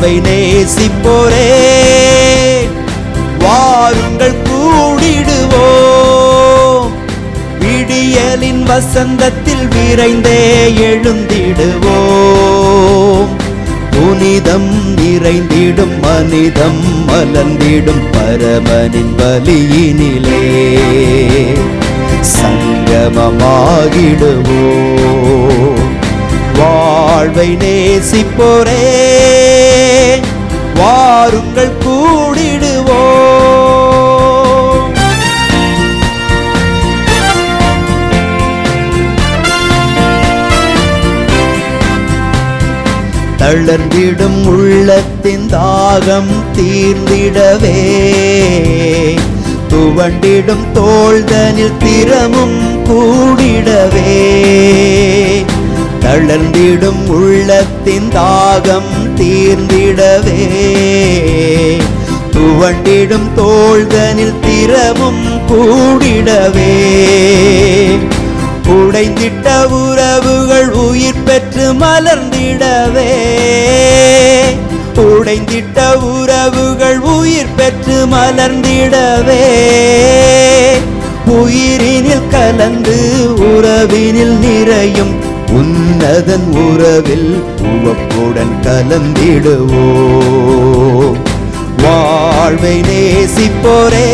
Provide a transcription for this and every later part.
வாழ்வை நேசிப்போரே வாருங்கள் கூடிடுவோம் விடியலின் வசந்தத்தில் விரைந்தே எழுந்திடுவோம் புனிதம் நிறைந்திடும் மனிதம் மலர்ந்திடும் பரமனின் பலியினிலே சங்கமமாகிடுவோம் வாழ்வை நேசிப்போரே வாருங்கள் கூடிடுவோம் தளர்ந்திடும் உள்ளத்தின் தாகம் தீர்ந்திடவே துவண்டிடும் தோள்தனில் திறமும் கூடிடவே தளர்ந்திடும் உள்ளத்தின் தாகம் தீர்ந்திடவே துவண்டிடும் தோள்தனில் திறமும் கூடிடவே உடைந்திட்ட உறவுகள் உயிர் பெற்று மலர்ந்திடவே உடைந்திட்ட உறவுகள் உயிர் பெற்று மலர்ந்திடவே உயிரினில் கலந்து உறவினில் நிறையும் உன்னதன் உறவில் உவப்புடன் கலந்திடுவோம் வாழ்வை நேசிப்போரே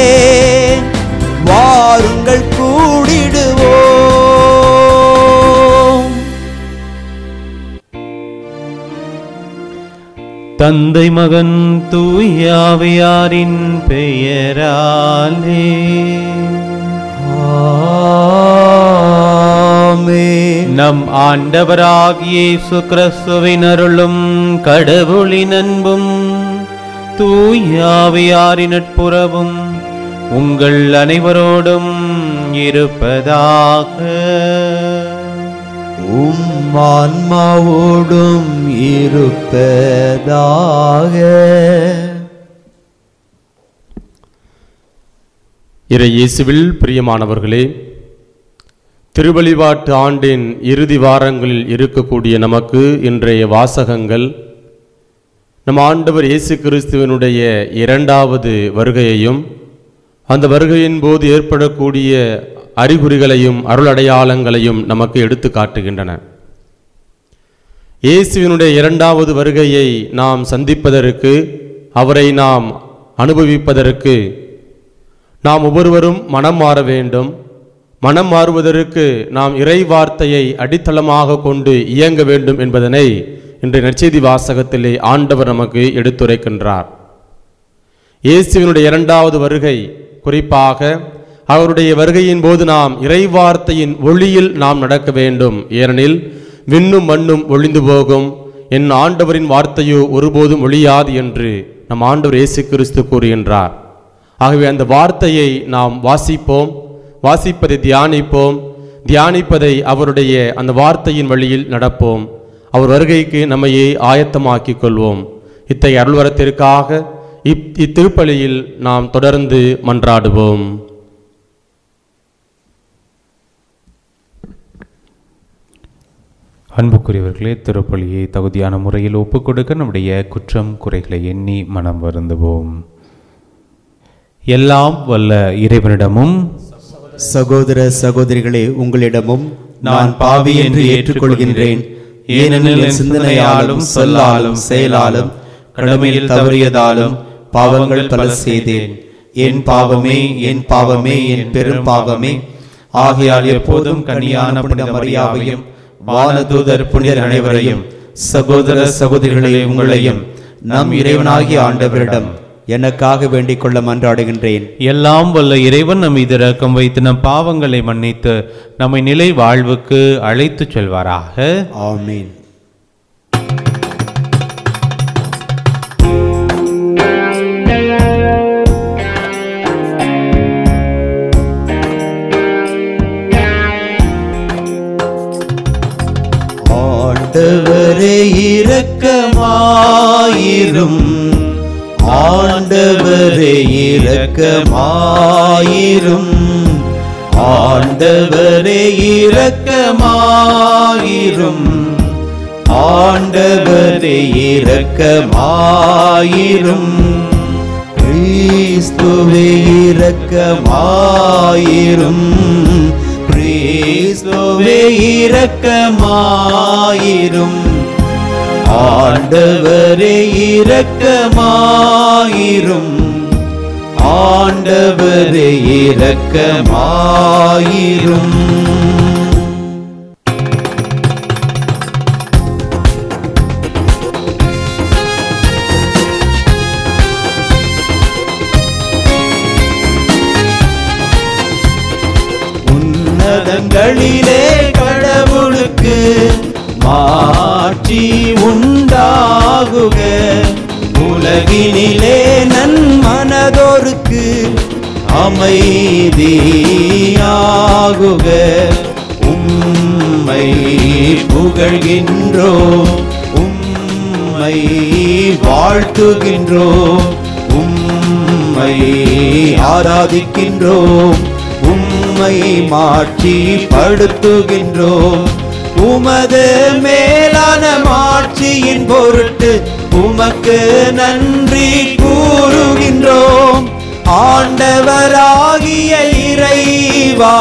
வாருங்கள் கூடிடுவோம் தந்தை மகன் தூயாவியாரின் பெயராலே ஆமென். நம் ஆண்டவராகிய இயேசு கிறிஸ்துவின் அருளும் கடவுளின் அன்பும் தூயாவியாரின் நட்புறவும் உங்கள் அனைவரோடும் இருப்பதாக உம் ஆன்மாவோடும் இருப்பதாக இறை இயேசுவில் பிரியமானவர்களே திருவழிபாட்டு ஆண்டின் இறுதி வாரங்களில் இருக்கக்கூடிய நமக்கு இன்றைய வாசகங்கள் நம் ஆண்டவர் இயேசு கிறிஸ்துவனுடைய இரண்டாவது வருகையையும் அந்த வருகையின் போது ஏற்படக்கூடிய அறிகுறிகளையும் அருளடையாளங்களையும் நமக்கு எடுத்து காட்டுகின்றன இயேசுவினுடைய இரண்டாவது வருகையை நாம் சந்திப்பதற்கு அவரை நாம் அனுபவிப்பதற்கு நாம் ஒவ்வொருவரும் மனம் மாற வேண்டும் மனம் மாறுவதற்கு நாம் இறை வார்த்தையை அடித்தளமாக கொண்டு இயங்க வேண்டும் என்பதனை இன்றைய நற்செய்தி வாசகத்திலே ஆண்டவர் நமக்கு எடுத்துரைக்கின்றார் இயேசுவினுடைய இரண்டாவது வருகை குறிப்பாக அவருடைய வருகையின் போது நாம் இறை வார்த்தையின் ஒளியில் நாம் நடக்க வேண்டும் ஏனெனில் விண்ணும் மண்ணும் ஒளிந்து போகும் என் ஆண்டவரின் வார்த்தையோ ஒருபோதும் ஒழியாது என்று நம் ஆண்டவர் இயேசு கிறிஸ்து கூறுகின்றார் ஆகவே அந்த வார்த்தையை நாம் வாசிப்போம் வாசிப்பதை தியானிப்போம் தியானிப்பதை அவருடைய அந்த வார்த்தையின் வழியில் நடப்போம் அவர் வருகைக்கு நம்மையே ஆயத்தமாக்கிக் கொள்வோம் இத்தகைய அருள்வரத்திற்காக இத் இத்திருப்பலியில் நாம் தொடர்ந்து மன்றாடுவோம் அன்புக்குரியவர்களே திருப்பலியை தகுதியான முறையில் ஒப்புக்கொடுக்க நம்முடைய குற்றம் குறைகளை எண்ணி மனம் வருந்துவோம் எல்லாம் வல்ல இறைவனிடமும் சகோதர சகோதரிகளே உங்களிடமும் நான் பாவி என்று ஏற்றுக்கொள்கின்றேன் ஏனெனில் என் சிந்தனையாலும் சொல்லாலும் செயலாலும் கடமையில் தவறியதாலும் பாவங்கள் பல செய்தேன் என் பாவமே என் பாவமே என் பெரும் பாவமே ஆகையால் எப்போதும் கனியான புனித மரியாவையும் வானதூதர் புனிதர் அனைவரையும் சகோதர சகோதரிகளே உங்களையும் நம் இறைவனாகிய ஆண்டவரிடம் எனக்காக வேண்டிக் கொள்ள மன்றாடுகின்றேன் எல்லாம் வல்ல இறைவன் நம் மீது இரக்கம் வைத்து நம் பாவங்களை மன்னித்து நம்மை நிலை வாழ்வுக்கு அழைத்துச் செல்வாராக ஆமீன் ஆண்டவரே இரக்கமாயிரும் ஆண்டவரே இரக்கமாயிரும் ஆண்டவரே இரக்கமாயிரும் ஆண்டவரே இரக்கமாயிரும் கிறிஸ்துவே இரக்கமாயிரும் கிறிஸ்துவே இரக்கமாயிரும் ஆண்டவரே இரக்கமாயிரும் ஆண்டவரே இரக்கமாயிரும் உன்னதங்களிலே கடவுளுக்கு மாட்சி உண்டாகுக உலகினிலே நன்மனதோருக்கு அமைதியாகுக உம்மை புகழ்கின்றோம் உம்மை வாழ்த்துகின்றோம் உம்மை ஆராதிக்கின்றோம் உம்மை மாட்சி படுத்துகின்றோம் உமது மேலான மாட்சியின் பொருட்டு உமக்கு நன்றி கூறுகின்றோம் ஆண்டவராகிய இறைவா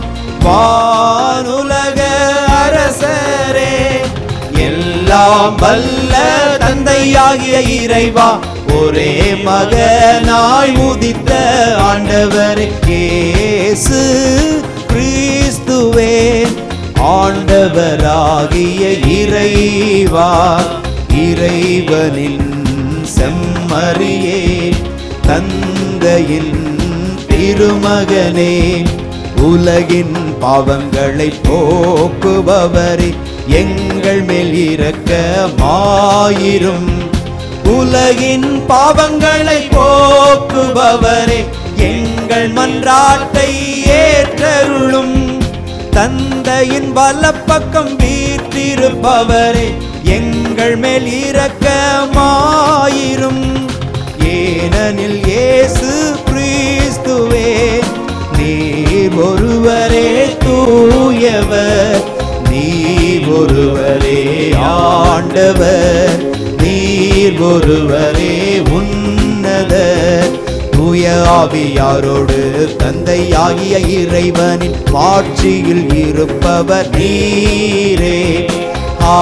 வானுலக அரசரே எல்லாம் வல்ல தந்தையாகிய இறைவா ஒரே மகனாய் உதித்த ஆண்டவரே இயேசு கிறிஸ்துவே ஆண்டவராகிய இறைவா இறைவனின் செம்மறியே தந்தையின் திருமகனே உலகின் பாவங்களை போக்குபவரே எங்கள் மேல் இரக்கமாயிரும் உலகின் பாவங்களை போக்குபவரே எங்கள் மன்றாட்டை ஏற்றருளும் தந்தையின் வலப்பக்கம் வீற்றிருப்பவரே எங்கள் மேல் இரக்கமாயிரும் ஏனெனில் இயேசு கிறிஸ்துவே நீர் ஒருவரே தூயவர் நீர் ஒருவரே ஆண்டவர் நீர் ஒருவரே உன்னதர் தூய ஆவியாரோடு தந்தையாகிய இறைவனின் மாட்சியில் இருப்பவர் நீரே ஆ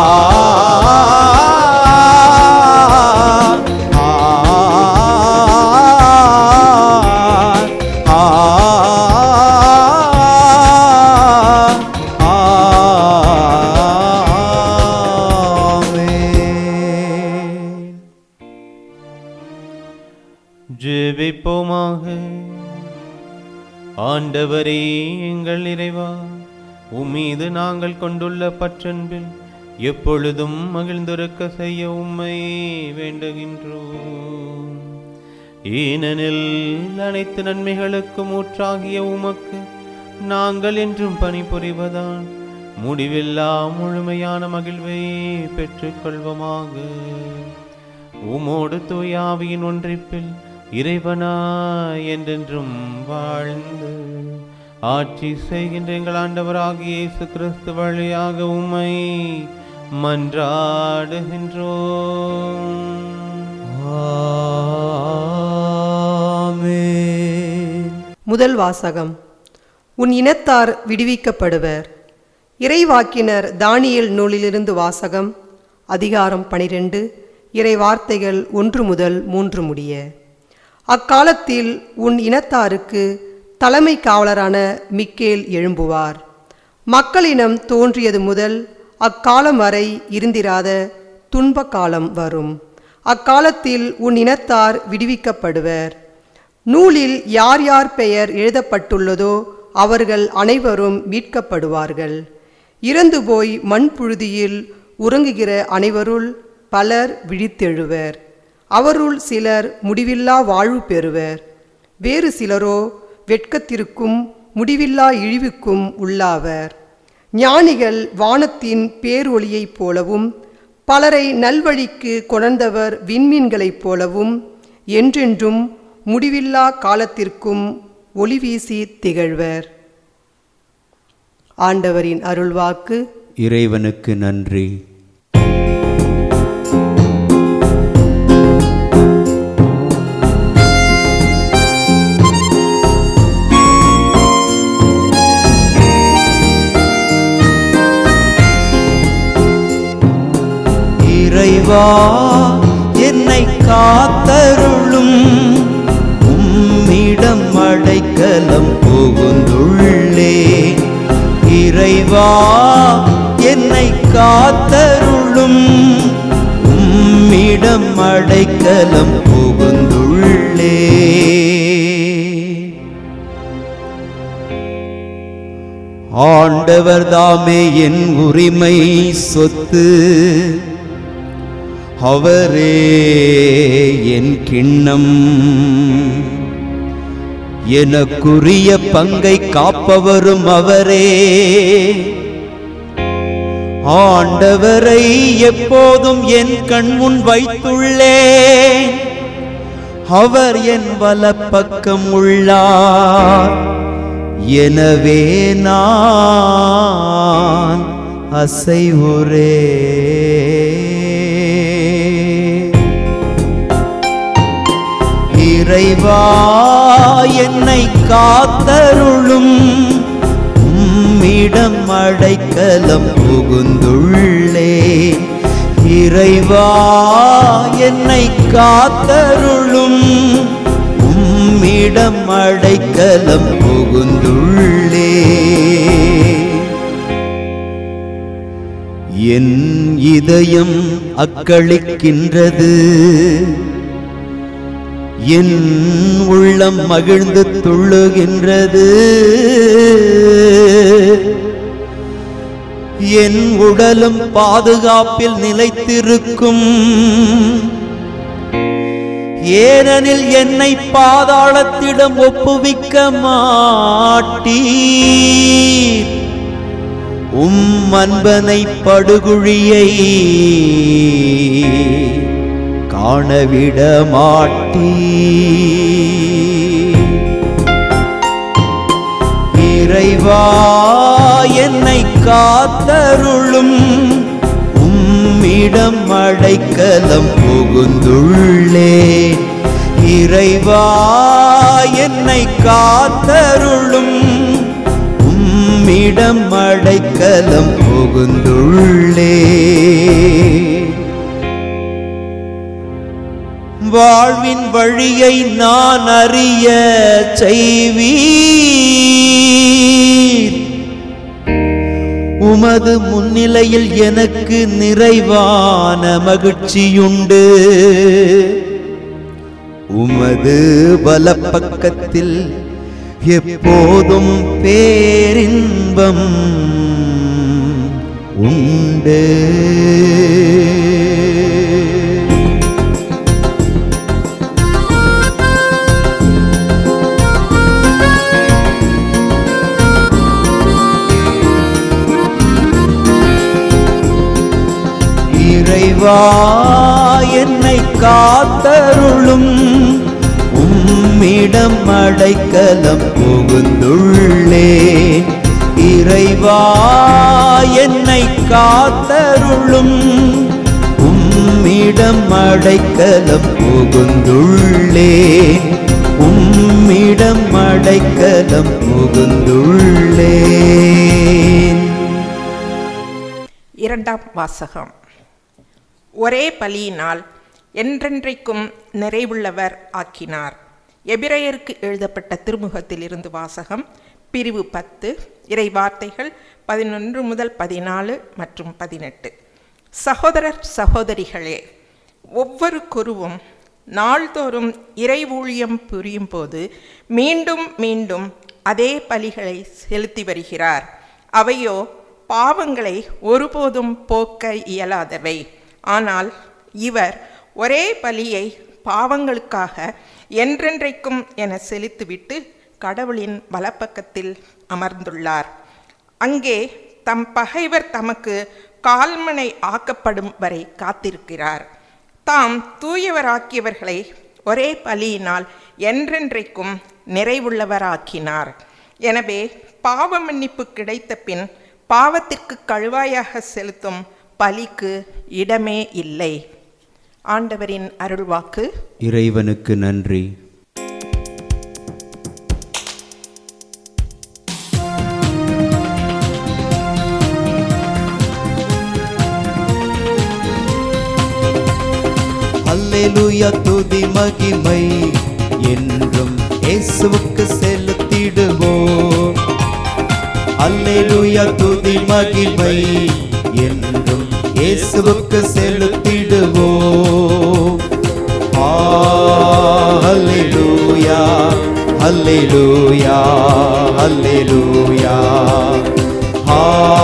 ஆ, ஆ, ஆமென். ஜெபிப்போமாக ஆண்டவரே எங்கள் இறைவா உம்மீது நாங்கள் கொண்டுள்ள பற்றன்பில் எப்பொழுதும் மகிழ்ந்திருக்க செய்ய உம்மை வேண்டுகின்றோம் ஏனெனில் அனைத்து நன்மைகளுக்கும் ஊற்றாகிய உமக்கு நாங்கள் என்றும் பணிபுரிவதால் முடிவில்லா முழுமையான மகிழ்வை பெற்றுக்கொள்வோமாக உமோடு தூயாவியின் ஒன்றிப்பில் இறைவனா என்றென்றும் வாழ்ந்து ஆட்சி செய்கின்ற எங்கள் ஆண்டவராகிய இயேசு கிறிஸ்து வழியாக உம்மை மன்றாடுகின்றோம் ஆமென். முதல் வாசகம் உன் இனத்தார் விடுவிக்கப்படுவர் இறைவாக்கினர் தானியேல் நூலிலிருந்து வாசகம் அதிகாரம் பனிரெண்டு இறை வார்த்தைகள் ஒன்று முதல் மூன்று முடிய அக்காலத்தில் உன் இனத்தாருக்கு தலைமை காவலரான மிக்கேல் எழும்புவார் மக்களினம் தோன்றியது முதல் அக்காலம் வரை இருந்திராத துன்ப காலம் வரும் அக்காலத்தில் உன் இனத்தார் விடுவிக்கப்படுவர் நூலில் யார் யார் பெயர் எழுதப்பட்டுள்ளதோ அவர்கள் அனைவரும் மீட்கப்படுவார்கள் இறந்து போய் மண்புழுதியில் உறங்குகிற அனைவருள் பலர் விழித்தெழுவர் அவருள் சிலர் முடிவில்லா வாழ்வு பெறுவர் வேறு சிலரோ வெட்கத்திற்கும் முடிவில்லா இழிவுக்கும் உள்ளாவர் ஞானிகள் வானத்தின் பேரொளியைப் போலவும் பலரை நல்வழிக்கு கொணர்ந்தவர் விண்மீன்களைப் போலவும் என்றென்றும் முடிவில்லா காலத்திற்கும் ஒளி வீசி திகழ்வர் ஆண்டவரின் அருள்வாக்கு இறைவனுக்கு நன்றி இறைவா என்னை காத்தருளும் உம்மிடம் அடைக்கலம் புகுந்துள்ளே இறைவா என்னை காத்தருளும் உம்மிடம் அடைக்கலம் புகுந்துள்ளே ஆண்டவர் தாமே என் உரிமை சொத்து அவரே என் கிண்ணம் எனக்குரிய பங்கை காப்பவரும் அவரே ஆண்டவரை எப்போதும் என் கண் முன் வைத்துள்ளேன் அவர் என் வலப்பக்கம் உள்ளார் எனவே நான் அசைவுரே இறைவா என்னை காத்தருளும் உம்மிடம் அடைக்கலம் புகுந்துள்ளே இறைவா என்னை காத்தருளும் உம்மிடம் அடைக்கலம் புகுந்துள்ளே என் இதயம் அக்களிக்கின்றது என் உள்ளம் மகிழ்ந்து துள்ளுகின்றது என் உடலும் பாதுகாப்பில் நிலைத்திருக்கும் ஏனெனில் என்னை பாதாளத்திடம் ஒப்புவிக்க மாட்டீர் உம் அன்பனை படுகுழியை காணவிட மாட்டீர் இறைவா என்னை காத்தருளும் உம்மிடம் அடைக்கலம் புகுந்துள்ளே இறைவா என்னை காத்தருளும் உம்மிடம் அடைக்கலம் புகுந்துள்ளே வாழ்வின் வழியை நான் அறிய செய்வீர் உமது முன்னிலையில் எனக்கு நிறைவான மகிழ்ச்சியுண்டு உமது வலப்பக்கத்தில் எப்போதும் பேரின்பம் உண்டு இறைவா என்னை காத்தருளும் உம்மிடம் அடைக்கலம் புகுந்துள்ளே இறைவா என்னை காத்தருளும் உம்மிடம் அடைக்கலம் புகுந்துள்ளே உம்மிடம் அடைக்கலம் புகுந்துள்ளேன் இரண்டாம் வாசகம் ஒரே பலியினால் என்றென்றைக்கும் நிறைவுள்ளவர் ஆக்கினார் எபிரேயருக்கு எழுதப்பட்ட திருமுகத்திலிருந்து வாசகம் பிரிவு பத்து இறை வார்த்தைகள் பதினொன்று முதல் பதினாலு மற்றும் பதினெட்டு சகோதரர் சகோதரிகளே ஒவ்வொரு குருவும் நாள்தோறும் இறை ஊழியம் புரியும் போது மீண்டும் மீண்டும் அதே பலிகளை செலுத்தி வருகிறார் அவையோ பாவங்களை ஒருபோதும் போக்க இயலாதவை ஆனால் இவர் ஒரே பலியை பாவங்களுக்காக என்றென்றைக்கும் என செலுத்திவிட்டு கடவுளின் வலப்பக்கத்தில் அமர்ந்துள்ளார் அங்கே தம் பகைவர் தமக்கு கால்மனை ஆக்கப்படும் வரை காத்திருக்கிறார் தாம் தூயவராக்கியவர்களை ஒரே பலியினால் என்றென்றைக்கும் நிறைவுள்ளவராக்கினார் எனவே பாவ மன்னிப்பு கிடைத்த பின் பாவத்திற்கு கழுவாயாக செலுத்தும் பலிக்கு இடமே இல்லை ஆண்டவரின் அருள்வாக்கு இறைவனுக்கு நன்றி அல்லேலூயா துதி மகிமை என்றும் இயேசுவுக்கு செலுத்திடுவோம் அல்லேலூயா துதி மகிமை என்றும் இயேசுவுக்கு செலுத்திடுவோம் ஆ, அல்லேலூயா அல்லேலூயா அல்லேலூயா ஆ,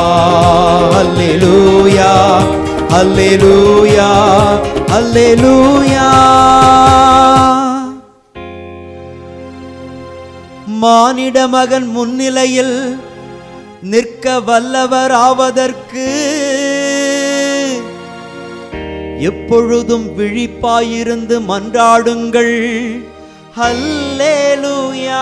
அல்லேலூயா அல்லேலூயா அல்லேலூயா மானிட மகன் முன்னிலையில் நிற்க வல்லவர் ஆவதற்கு எப்பொழுதும் விழிப்பாயிருந்து மன்றாடுங்கள் ஹல்லேலூயா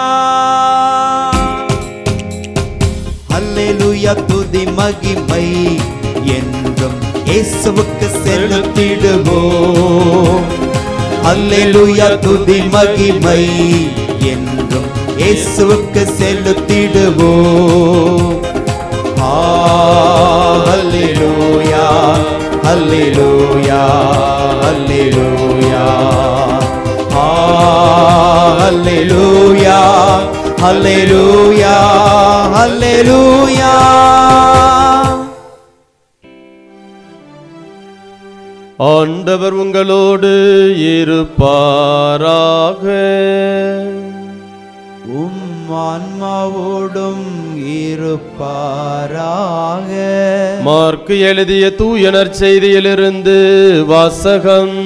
ஹல்லேலூயா துதி மகிமை என்றும் இயேசுவுக்கு செலுத்திடுவோம் அல்லேலூயா துதி மகிமை என்றும் இயேசுவுக்கு செலுத்திடுவோம் ஆ, அல்லேலூயா அல்லேலூயா அல்லேலூயா ஆ, அல்லேலூயா அல்லேலூயா அல்லேலூயா ஆண்டவர் உங்களோடு இருப்பாராக உம் ஆன்மாவோடும் இருப்பாராக மார்க்கு எழுதிய தூயனர் செய்தியிலிருந்து வாசகம்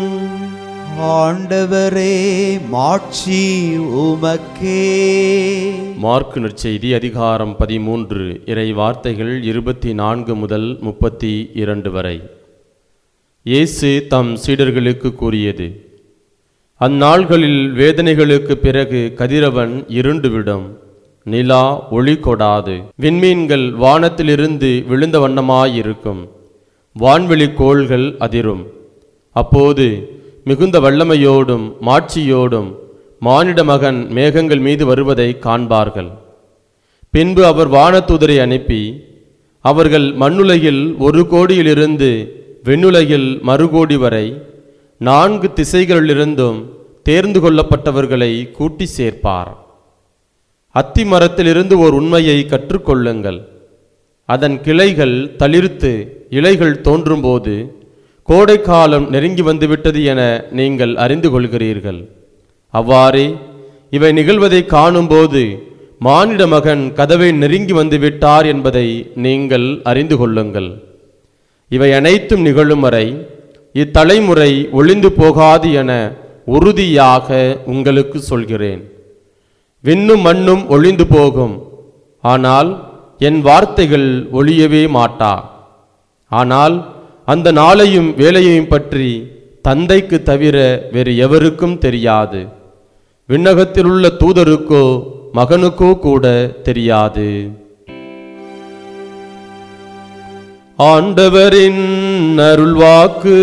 ஆண்டவரே மாட்சி உமக்கே மார்க்கு நற்செய்தி அதிகாரம் பதிமூன்று இறை வார்த்தைகள் இருபத்தி நான்கு முதல் முப்பத்தி இரண்டு வரை இயேசு தம் சீடர்களுக்கு கூறியது அந்நாள்களில் வேதனைகளுக்கு பிறகு கதிரவன் இருண்டுவிடும் நிலா ஒளி கொடாது விண்மீன்கள் வானத்திலிருந்து விழுந்த வண்ணமாயிருக்கும் வான்வெளி கோள்கள் அதிரும் அப்போது மிகுந்த வல்லமையோடும் மாட்சியோடும் மானிட மகன் மேகங்கள் மீது வருவதை காண்பார்கள் பின்பு அவர் வானதூதரை அனுப்பி அவர்கள் மண்ணுலகில் ஒரு கோடியிலிருந்து விண்ணுலகில் மறுகோடி வரை நான்கு திசைகளிலிருந்தும் தேர்ந்து கொள்ளப்பட்டவர்களை கூட்டி சேர்ப்பார் அத்தி மரத்திலிருந்து ஓர் உண்மையை கற்றுக்கொள்ளுங்கள் அதன் கிளைகள் தளிர்த்து இலைகள் தோன்றும்போது கோடைக்காலம் நெருங்கி வந்துவிட்டது என நீங்கள் அறிந்து கொள்கிறீர்கள் அவ்வாறே இவை நிகழ்வதை காணும்போது மானிட மகன் கதவை நெருங்கி வந்து விட்டார் என்பதை நீங்கள் அறிந்து கொள்ளுங்கள் இவை அனைத்தும் நிகழும் வரை இத்தலைமுறை ஒளிந்து போகாது என உறுதியாக உங்களுக்கு சொல்கிறேன் விண்ணும் மண்ணும் ஒளிந்து போகும் ஆனால் என் வார்த்தைகள் ஒளியவே மாட்டா ஆனால் அந்த நாளையும் வேலையையும் பற்றி தந்தைக்கு தவிர வேறு எவருக்கும் தெரியாது விண்ணகத்தில் உள்ள தூதருக்கோ மகனுக்கோ கூட தெரியாது ஆண்டவரின் அருள்வாக்கு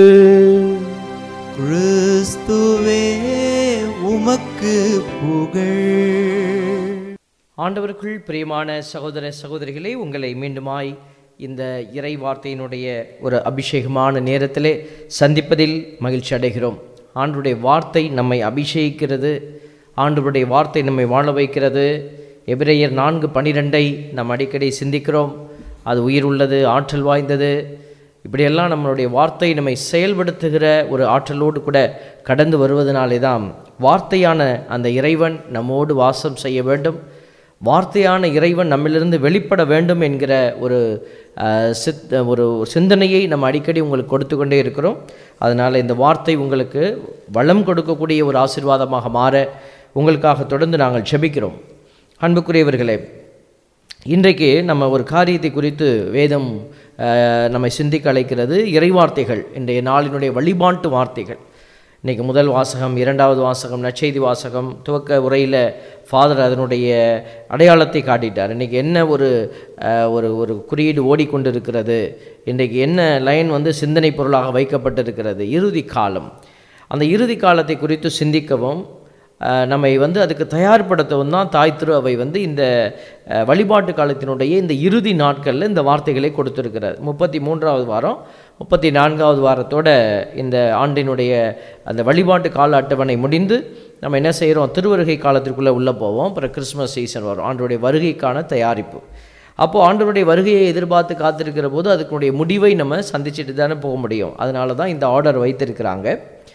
கிறிஸ்துவே உமக்கு புகழ் ஆண்டவருக்குள் பிரியமான சகோதர சகோதரிகளே உங்களை மீண்டுமாய் இந்த இறை வார்த்தையினுடைய ஒரு அபிஷேகமான நேரத்திலே சந்திப்பதில் மகிழ்ச்சி அடைகிறோம் ஆண்டவருடைய வார்த்தை நம்மை அபிஷேகிக்கிறது ஆண்டவருடைய வார்த்தை நம்மை வாழ வைக்கிறது எபிரேயர் நான்கு பன்னிரெண்டை நாம் அடிக்கடி சிந்திக்கிறோம் அது உயிர் உள்ளது ஆற்றல் வாய்ந்தது இப்படியெல்லாம் நம்மளுடைய வார்த்தை நம்மை செயல்படுத்துகிற ஒரு ஆற்றலோடு கூட கடந்து வருவதனாலே தான் வார்த்தையான அந்த இறைவன் நம்மோடு வாசம் செய்ய வேண்டும் வார்த்தையான இறைவன் நம்மிலிருந்து வெளிப்பட வேண்டும் என்கிற ஒரு அஹ், சித் ஒரு சிந்தனையை நம்ம அடிக்கடி உங்களுக்கு கொடுத்து கொண்டே இருக்கிறோம் அதனால் இந்த வார்த்தை உங்களுக்கு வளம் கொடுக்கக்கூடிய ஒரு ஆசீர்வாதமாக மாற உங்களுக்காக தொடர்ந்து நாங்கள் ஜெபிக்கிறோம் அன்புக்குரியவர்களே இன்றைக்கு நம்ம ஒரு காரியத்தை குறித்து வேதம் அஹ், நம்மை சிந்திக்க அழைக்கிறது இறைவார்த்தைகள் இன்றைய நாளினுடைய வழிபாட்டு வார்த்தைகள் இன்றைக்கி முதல் வாசகம் இரண்டாவது வாசகம் நற்செய்தி வாசகம் துவக்க உரையில் ஃபாதர் அதனுடைய அடையாளத்தை காட்டிட்டார் இன்றைக்கி என்ன ஒரு அஹ், ஒரு ஒரு குறியீடு ஓடிக்கொண்டிருக்கிறது இன்றைக்கு என்ன லைன் வந்து சிந்தனை பொருளாக வைக்கப்பட்டிருக்கிறது இறுதி காலம் அந்த இறுதி காலத்தை குறித்து சிந்திக்கவும் அஹ், நம்மை வந்து அதுக்கு தயார்படுத்தவும் தான் தாய் திரு அவை வந்து இந்த அஹ், வழிபாட்டு காலத்தினுடைய இந்த இறுதி நாட்களில் இந்த வார்த்தைகளை கொடுத்திருக்கிறார் முப்பத்தி மூன்றாவது வாரம் முப்பத்தி நான்காவது வாரத்தோட இந்த ஆண்டினுடைய அந்த வழிபாட்டு கால அட்டவணை முடிந்து நம்ம என்ன செய்கிறோம் திருவருகை காலத்திற்குள்ளே உள்ளே போவோம் அப்புறம் கிறிஸ்மஸ் சீசன் வரும் ஆண்டோடைய வருகைக்கான தயாரிப்பு அப்போது ஆண்டவருடைய வருகையை எதிர்பார்த்து காத்திருக்கிற போது அதுக்குடைய முடிவை நம்ம சந்திச்சுட்டு தானே போக முடியும் அதனால தான் இந்த ஆர்டர் வைத்திருக்கிறாங்க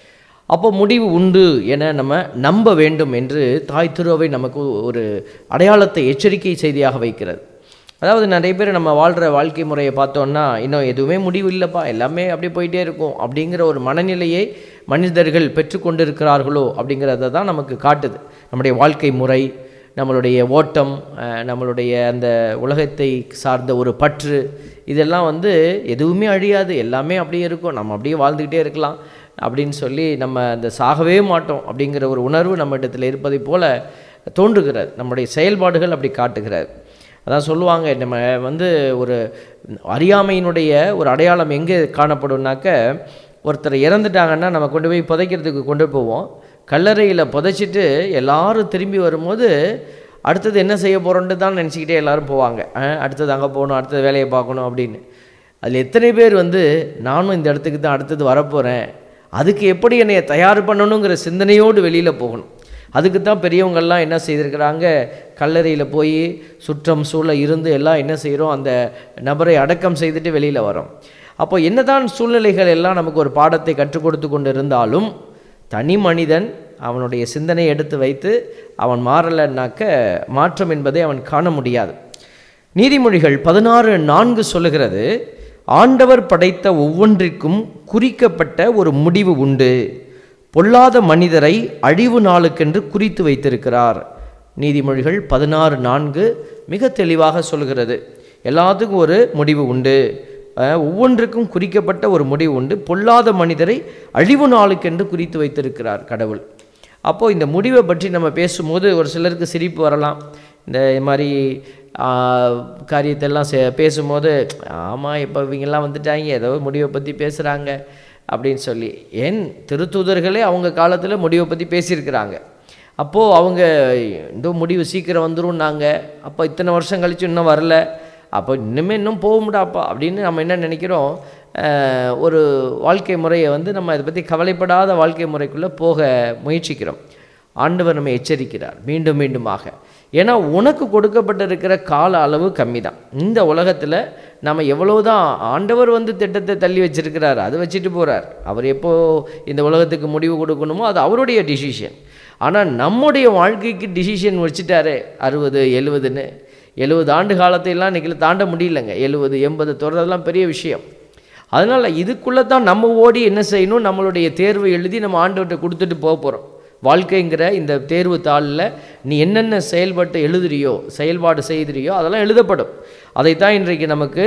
அப்போ முடிவு உண்டு என நம்ம நம்ப வேண்டும் என்று தாய் திருவை நமக்கு ஒரு அடையாளத்தை எச்சரிக்கை செய்தியாக வைக்கிறது அதாவது நிறைய பேர் நம்ம வாழ்கிற வாழ்க்கை முறையை பார்த்தோன்னா இன்னும் எதுவுமே முடிவு இல்லைப்பா எல்லாமே அப்படியே போயிட்டே இருக்கும் அப்படிங்கிற ஒரு மனநிலையை மனிதர்கள் பெற்றுக்கொண்டிருக்கிறார்களோ அப்படிங்கிறத தான் நமக்கு காட்டுது நம்முடைய வாழ்க்கை முறை நம்மளுடைய ஓட்டம் அஹ், நம்மளுடைய அந்த உலகத்தை சார்ந்த ஒரு பற்று இதெல்லாம் வந்து எதுவுமே அழியாது எல்லாமே அப்படியே இருக்கும் நம்ம அப்படியே வாழ்ந்துக்கிட்டே இருக்கலாம் அப்படின்னு சொல்லி நம்ம அந்த சாகவே மாட்டோம் அப்படிங்கிற ஒரு உணர்வு நம்ம இடத்துல இருப்பதை போல தோன்றுகிறது நம்முடைய செயல்பாடுகள் அப்படி காட்டுகிறது அதான் சொல்லுவாங்க நம்ம வந்து ஒரு அறியாமையினுடைய ஒரு அடையாளம் எங்கே காணப்படும்னாக்க ஒருத்தர் இறந்துட்டாங்கன்னா நம்ம கொண்டு போய் புதைக்கிறதுக்கு கொண்டு போவோம் கல்லறையில் புதைச்சிட்டு எல்லாரும் திரும்பி வரும்போது அடுத்தது என்ன செய்ய போகிறோன்ட்டு தான் நினச்சிக்கிட்டே எல்லாரும் போவாங்க அஹ், அடுத்தது அங்கே போகணும் அடுத்தது வேலையை பார்க்கணும் அப்படின்னு அதில் எத்தனை பேர் வந்து நானும் இந்த இடத்துக்கு தான் அடுத்தது வரப்போகிறேன் அதுக்கு எப்படி என்னை தயார் பண்ணணுங்கிற சிந்தனையோடு வெளியில் போகணும் அதுக்கு தான் பெரியவங்கள்லாம் என்ன செய்திருக்கிறாங்க கல்லறையில் போய் சுற்றம் சூழ இருந்து எல்லாம் என்ன செய்கிறோம் அந்த நபரை அடக்கம் செய்துட்டு வெளியில் வரோம் அப்போ என்னதான் சூழ்நிலைகள் எல்லாம் நமக்கு ஒரு பாடத்தை கற்றுக் கொடுத்து கொண்டு இருந்தாலும் தனி மனிதன் அவனுடைய சிந்தனை எடுத்து வைத்து அவன் மாறலைன்னாக்க மாற்றம் என்பதை அவன் காண முடியாது நீதிமொழிகள் பதினாறு நான்கு சொல்லுகிறது ஆண்டவர் படைத்த ஒவ்வொன்றிற்கும் குறிக்கப்பட்ட ஒரு முடிவு உண்டு பொல்லாத மனிதரை அழிவு நாளுக்கென்று குறித்து வைத்திருக்கிறார் நீதிமொழிகள் பதினாறு நான்கு மிக தெளிவாக சொல்கிறது எல்லாத்துக்கும் ஒரு முடிவு உண்டு அஹ், ஒவ்வொன்றுக்கும் குறிக்கப்பட்ட ஒரு முடிவு உண்டு பொல்லாத மனிதரை அழிவு நாளுக்கென்று குறித்து வைத்திருக்கிறார் கடவுள் அப்போது இந்த முடிவை பற்றி நம்ம பேசும்போது ஒரு சிலருக்கு சிரிப்பு வரலாம் இந்த மாதிரி ஆ, காரியத்தெல்லாம் சே பேசும்போது ஆமாம் இப்போ இவங்கெல்லாம் வந்துட்டாங்க ஏதோ முடிவை பற்றி பேசுகிறாங்க அப்படின்னு சொல்லி ஏன் திருத்தூதர்களே அவங்க காலத்தில் முடிவை பற்றி பேசியிருக்கிறாங்க அப்போது அவங்க இந்த முடிவு சீக்கிரம் வந்துரும்னாங்க அப்போ இத்தனை வருஷம் கழிச்சு இன்னும் வரல அப்போ இன்னுமே இன்னும் போக முடியாப்பா அப்படின்னு நம்ம என்ன நினைக்கிறோம் அஹ், ஒரு வாழ்க்கை முறையை வந்து நம்ம இதை பற்றி கவலைப்படாத வாழ்க்கை முறைக்குள்ளே போக முயற்சிக்கிறோம் ஆண்டவர் நம்மை எச்சரிக்கிறார் மீண்டும் மீண்டுமாக ஏன்னா உனக்கு கொடுக்கப்பட்டிருக்கிற கால அளவு கம்மி தான் இந்த உலகத்தில் நம்ம எவ்வளவுதான் ஆண்டவர் வந்து திட்டத்தை தள்ளி வச்சிருக்கிறார் அதை வச்சுட்டு போகிறார் அவர் எப்போ இந்த உலகத்துக்கு முடிவு கொடுக்கணுமோ அது அவருடைய டிசிஷன் ஆனால் நம்முடைய வாழ்க்கைக்கு டிசிஷன் வச்சுட்டாரு அறுபது எழுபதுன்னு எழுபது ஆண்டு காலத்தையெல்லாம் இன்றைக்கி தாண்ட முடியலங்க எழுபது எண்பது தொடர்றதெல்லாம் பெரிய விஷயம் அதனால் இதுக்குள்ளே தான் நம்ம ஓடி என்ன செய்யணும் நம்மளுடைய தேர்வை எழுதி நம்ம ஆண்டவர்கிட்ட கொடுத்துட்டு போக போகிறோம் வாழ்க்கைங்கிற இந்த தேர்வு தாளில் நீ என்னென்ன செயல்பட்டு எழுதுறியோ செயல்பாடு செய்கிறியோ அதெல்லாம் எழுதப்படும் அதைத்தான் இன்றைக்கு நமக்கு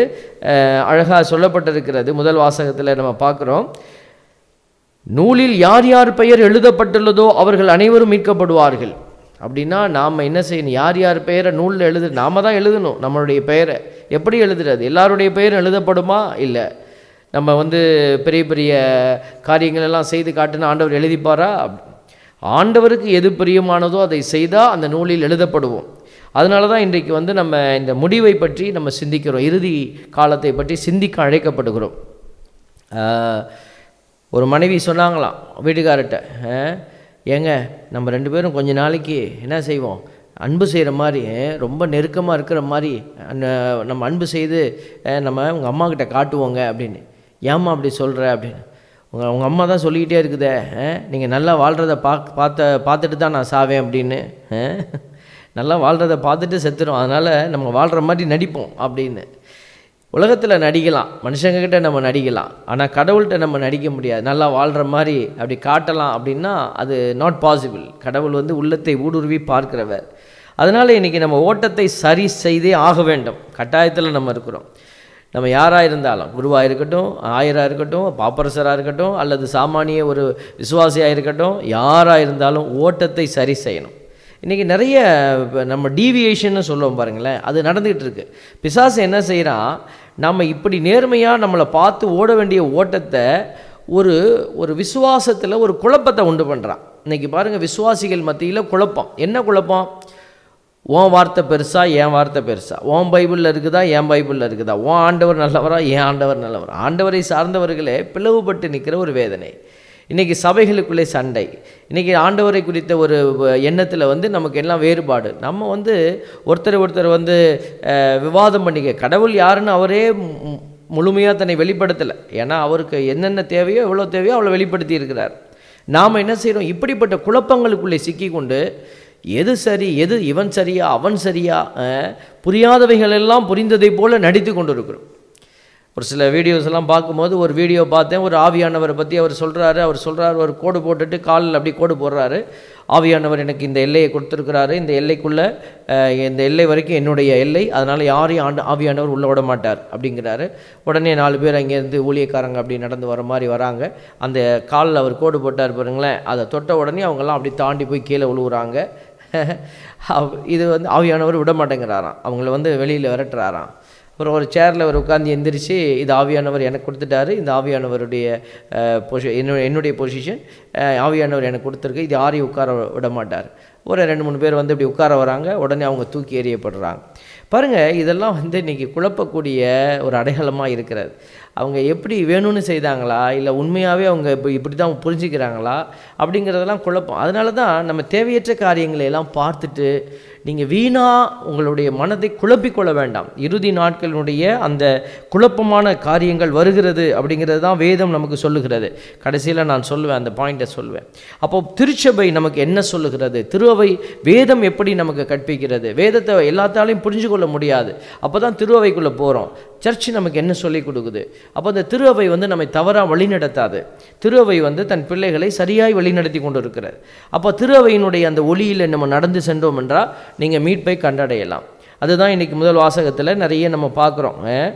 அழகாக சொல்லப்பட்டிருக்கிறது முதல் வாசகத்தில் நம்ம பார்க்குறோம் நூலில் யார் யார் பெயர் எழுதப்பட்டுள்ளதோ அவர்கள் அனைவரும் மீட்கப்படுவார்கள் அப்படின்னா நாம் என்ன செய்யணும் யார் யார் பெயரை நூலில் எழுது நாம தான் எழுதணும் நம்மளுடைய பெயரை எப்படி எழுதுறது எல்லாருடைய பெயரும் எழுதப்படுமா இல்லை நம்ம வந்து பெரிய பெரிய காரியங்கள் எல்லாம் செய்து காட்டுன்னு ஆண்டவர் எழுதிப்பாரா அப்படி- ஆண்டவருக்கு எது பிரியமானதோ அதை செய்தால் அந்த நூலில் எழுதப்படுவோம் அதனால தான் இன்றைக்கு வந்து நம்ம இந்த முடிவை பற்றி நம்ம சிந்திக்கிறோம் இறுதி காலத்தை பற்றி சிந்திக்க அழைக்கப்படுகிறோம் ஆஹ், ஒரு மனைவி சொன்னாங்களாம் வீட்டுக்காரர்கிட்ட "ஆஹ், ஏங்க நம்ம ரெண்டு பேரும் கொஞ்ச நாளைக்கு என்ன செய்வோம் அன்பு செய்கிற மாதிரி ஆஹ், ரொம்ப நெருக்கமாக இருக்கிற மாதிரி அஹ், நம்ம அன்பு செய்து ஆஹ், நம்ம உங்கள் அம்மா கிட்ட காட்டுவோங்க அப்படின்னு ஏம்மா அப்படி சொல்கிற அப்படின்னு உங்கள் உங்கள் அம்மா தான் சொல்லிக்கிட்டே இருக்குதே நீங்கள் நல்லா வாழ்கிறத பாக் பார்த்த பார்த்துட்டு தான் நான் சாவேன் அப்படின்னு ஆஹ், நல்லா வாழ்கிறத பார்த்துட்டு செத்துரும் அதனால் நம்ம வாழ்கிற மாதிரி நடிப்போம் அப்படின்னு உலகத்தில் நடிக்கலாம் மனுஷங்கக்கிட்ட நம்ம நடிக்கலாம் ஆனால் கடவுள்கிட்ட நம்ம நடிக்க முடியாது நல்லா வாழ்கிற மாதிரி அப்படி காட்டலாம் அப்படின்னா அது நாட் பாசிபிள் கடவுள் வந்து உள்ளத்தை ஊடுருவி பார்க்கிறவர் அதனால் இன்றைக்கி நம்ம ஓட்டத்தை சரி செய்தே ஆக வேண்டும் கட்டாயத்தில் நம்ம இருக்கிறோம் நம்ம யாராக இருந்தாலும் குருவாக இருக்கட்டும் ஆயராக இருக்கட்டும் பாப்பரசராக இருக்கட்டும் அல்லது சாமானிய ஒரு விசுவாசியாக இருக்கட்டும் யாராக இருந்தாலும் ஓட்டத்தை சரி செய்யணும் இன்றைக்கி நிறைய இப்ப நம்ம டீவியேஷன்னு சொல்லுவோம் பாருங்களேன் அது நடந்துக்கிட்டு இருக்கு பிசாசு என்ன செய்கிறான் நம்ம இப்படி நேர்மையாக நம்மளை பார்த்து ஓட வேண்டிய ஓட்டத்தை ஒரு ஒரு விசுவாசத்தில் ஒரு குழப்பத்தை உண்டு பண்ணுறான் இன்றைக்கி பாருங்கள் விசுவாசிகள் மத்தியில் குழப்பம் என்ன குழப்பம் உன் வார்த்தை பெருசா என் வார்த்தை பெருசா உன் பைபிளில் இருக்குதா என் பைபிளில் இருக்குதா உன் ஆண்டவர் நல்லவரா என் ஆண்டவர் நல்லவரா ஆண்டவரை சார்ந்தவர்களே பிளவுபட்டு நிற்கிற ஒரு வேதனை இன்றைக்கி சபைகளுக்குள்ளே சண்டை இன்றைக்கி ஆண்டவரை குறித்த ஒரு எண்ணத்தில் வந்து நமக்கு எல்லாம் வேறுபாடு நம்ம வந்து ஒருத்தர் ஒருத்தர் வந்து அஹ், விவாதம் பண்ணிக்க கடவுள் யாருன்னு அவரே முழுமையாக தன்னை வெளிப்படுத்தலை ஏன்னா அவருக்கு என்னென்ன தேவையோ எவ்வளோ தேவையோ அவ்வளோ வெளிப்படுத்தி இருக்கிறார் நாம் என்ன செய்கிறோம் இப்படிப்பட்ட குழப்பங்களுக்குள்ளே சிக்கிக்கொண்டு எது சரி எது இவன் சரியா அவன் சரியா அஹ், புரியாதவைகள் எல்லாம் புரிந்ததைப் போல நடித்து கொண்டு இருக்கிறோம் ஒரு சில வீடியோஸ் எல்லாம் பார்க்கும்போது ஒரு வீடியோ பார்த்தேன் ஒரு ஆவியானவரை பற்றி அவர் சொல்கிறாரு அவர் சொல்கிறாரு ஒரு கோடு போட்டுட்டு காலில் அப்படி கோடு போடுறாரு ஆவியானவர் எனக்கு இந்த எல்லையை கொடுத்துருக்கிறாரு இந்த எல்லைக்குள்ளே அஹ், இந்த எல்லை வரைக்கும் என்னுடைய எல்லை அதனால் யாரையும் ஆண்டு ஆவியானவர் உள்ளே விட மாட்டார் அப்படிங்கிறாரு உடனே நாலு பேர் அங்கேருந்து ஊழியக்காரங்க அப்படி நடந்து வர மாதிரி வராங்க அந்த காலில் அவர் கோடு போட்டார் பாருங்களேன் அதை தொட்ட உடனே அவங்கெல்லாம் அப்படி தாண்டி போய் கீழே விழுவுறாங்க அவ- இது வந்து ஆவியானவர் விட மாட்டேங்கிறாராம் அவங்கள வந்து வெளியில் விரட்டுறாராம் அப்புறம் ஒரு சேரில் அவர் உட்காந்து எந்திரிச்சு இது ஆவியானவர் எனக்கு கொடுத்துட்டாரு இந்த ஆவியானவருடைய பொசி என்னுடைய என்னுடைய பொசிஷன் ஆவியானவர் எனக்கு கொடுத்துருக்கு இது யாரையும் உட்கார விட மாட்டார் ஒரு ரெண்டு மூணு பேர் வந்து இப்படி உட்கார வராங்க உடனே அவங்க தூக்கி எறியப்படுறாங்க பாருங்கள் இதெல்லாம் வந்து இன்றைக்கி குழப்பக்கூடிய ஒரு அடையாளமாக இருக்கிறது அவங்க எப்படி வேணும்னு செய்தாங்களா இல்லை உண்மையாகவே அவங்க இப்போ இப்படி தான் புரிஞ்சுக்கிறாங்களா அப்படிங்கிறதெல்லாம் குழப்பம் அதனால தான் நம்ம தேவையற்ற காரியங்களை எல்லாம் பார்த்துட்டு நீங்கள் வீணாக உங்களுடைய மனதை குழப்பிக்கொள்ள வேண்டாம் இறுதி நாட்களினுடைய அந்த குழப்பமான காரியங்கள் வருகிறது அப்படிங்கிறது தான் வேதம் நமக்கு சொல்லுகிறது கடைசியில் நான் சொல்லுவேன் அந்த பாயிண்ட்டை சொல்லுவேன் அப்போ திருச்சபை நமக்கு என்ன சொல்லுகிறது திருவை வேதம் எப்படி நமக்கு கற்பிக்கிறது வேதத்தை எல்லாத்தாலையும் புரிஞ்சு கொள்ள முடியாது அப்போ தான் திருவைக்குள்ளே போகிறோம் சர்ச் நமக்கு என்ன சொல்லிக் கொடுக்குது அப்போ அந்த திருவை வந்து நம்மை தவறாக வழிநடத்தாது திருவை வந்து தன் பிள்ளைகளை சரியாய் வழிநடத்தி கொண்டு இருக்கிறது அப்போ திருவையினுடைய அந்த ஒளியில் நம்ம நடந்து சென்றோம் என்றால் நீங்கள் மீட்பை கண்டடையலாம் அதுதான் இன்றைக்கி முதல் வாசகத்தில் நிறைய நம்ம பார்க்குறோம்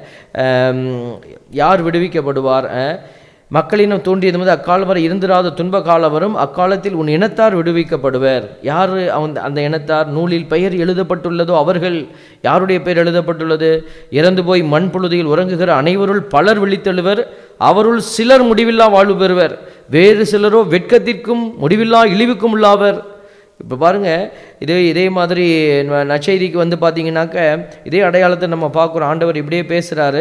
யார் விடுவிக்கப்படுவார் அஹ், மக்களினம் தோன்றியது முதல் அக்காலம் வரை இருந்திராத துன்ப காலம் வரும் அக்காலத்தில் உன் இனத்தார் விடுவிக்கப்படுவர் யார் அவன் அந்த இனத்தார் நூலில் பெயர் எழுதப்பட்டுள்ளதோ அவர்கள் யாருடைய பெயர் எழுதப்பட்டுள்ளது இறந்து போய் மண் புழுதியில் உறங்குகிற அனைவருள் பலர் விழித்தெழுவர் அவருள் சிலர் முடிவில்லா வாழ்வு பெறுவர் வேறு சிலரோ வெட்கத்திற்கும் முடிவில்லா இழிவுக்கும் உள்ளாவர் இப்போ பாருங்கள் இதே இதே மாதிரி ந- நற்செய்திக்கு வந்து பார்த்தீங்கன்னாக்க இதே அடையாளத்தை நம்ம பார்க்குறோம் ஆண்டவர் இப்படியே பேசுகிறாரு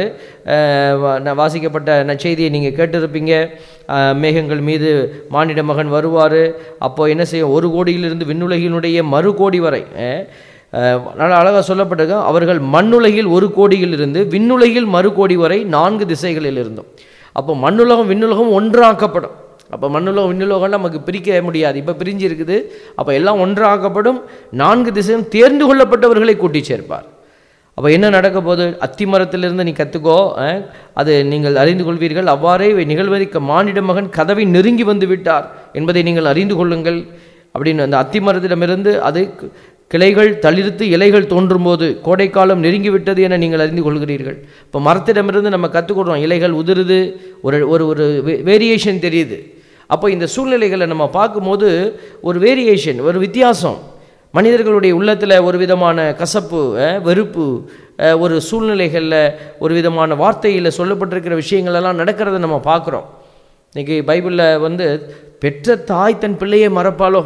வாசிக்கப்பட்ட நற்செய்தியை நீங்கள் கேட்டிருப்பீங்க அஹ், மேகங்கள் மீது மானிட மகன் வருவார் அப்போ என்ன செய்யும் ஒரு கோடியிலிருந்து விண்ணுலகினுடைய மறு கோடி வரை அஹ், அஹ், நல்லா அழகாக சொல்லப்பட்டிருக்கு அவர்கள் மண்ணுலகில் ஒரு கோடியிலிருந்து விண்ணுலகில் மறு கோடி வரை நான்கு திசைகளில் இருந்தும் அப்போ மண்ணுலகம் விண்ணுலகம் ஒன்றாக்கப்படும் அப்போ மண்ணுலகம் விண்ணுலகம் நமக்கு பிரிக்க முடியாது இப்போ பிரிஞ்சு இருக்குது அப்போ எல்லாம் ஒன்றாக்கப்படும் நான்கு திசையும் தேர்ந்து கொள்ளப்பட்டவர்களை கூட்டி சேர்ப்பார் அப்போ என்ன நடக்க போகுது அத்தி மரத்திலிருந்து நீ கற்றுக்கோ அது நீங்கள் அறிந்து கொள்வீர்கள் அவ்வாறே இவை நிகழ்வதற்கு மானிட மகன் கதவை நெருங்கி வந்து விட்டார் என்பதை நீங்கள் அறிந்து கொள்ளுங்கள் அப்படின்னு அந்த அத்தி மரத்திடமிருந்து அது க- கிளைகள் தளிர்த்து இலைகள் தோன்றும் போது கோடைக்காலம் நெருங்கி விட்டது என நீங்கள் அறிந்து கொள்கிறீர்கள் இப்போ மரத்திடமிருந்து நம்ம கற்றுக்கொள்கிறோம் இலைகள் உதிருது ஒரு ஒரு ஒரு வேரியேஷன் தெரியுது அப்போ இந்த சூழ்நிலைகளை நம்ம பார்க்கும்போது ஒரு வேரியேஷன் ஒரு வித்தியாசம் மனிதர்களுடைய உள்ளத்தில் ஒரு விதமான கசப்பு அஹ், வெறுப்பு அஹ், ஒரு சூழ்நிலைகளில் ஒரு விதமான வார்த்தையில் சொல்லப்பட்டிருக்கிற விஷயங்கள் எல்லாம் நடக்கிறத நம்ம பார்க்குறோம் இன்னைக்கு பைபிளில் வந்து பெற்ற தாய் தன் பிள்ளையை மறப்பாளோ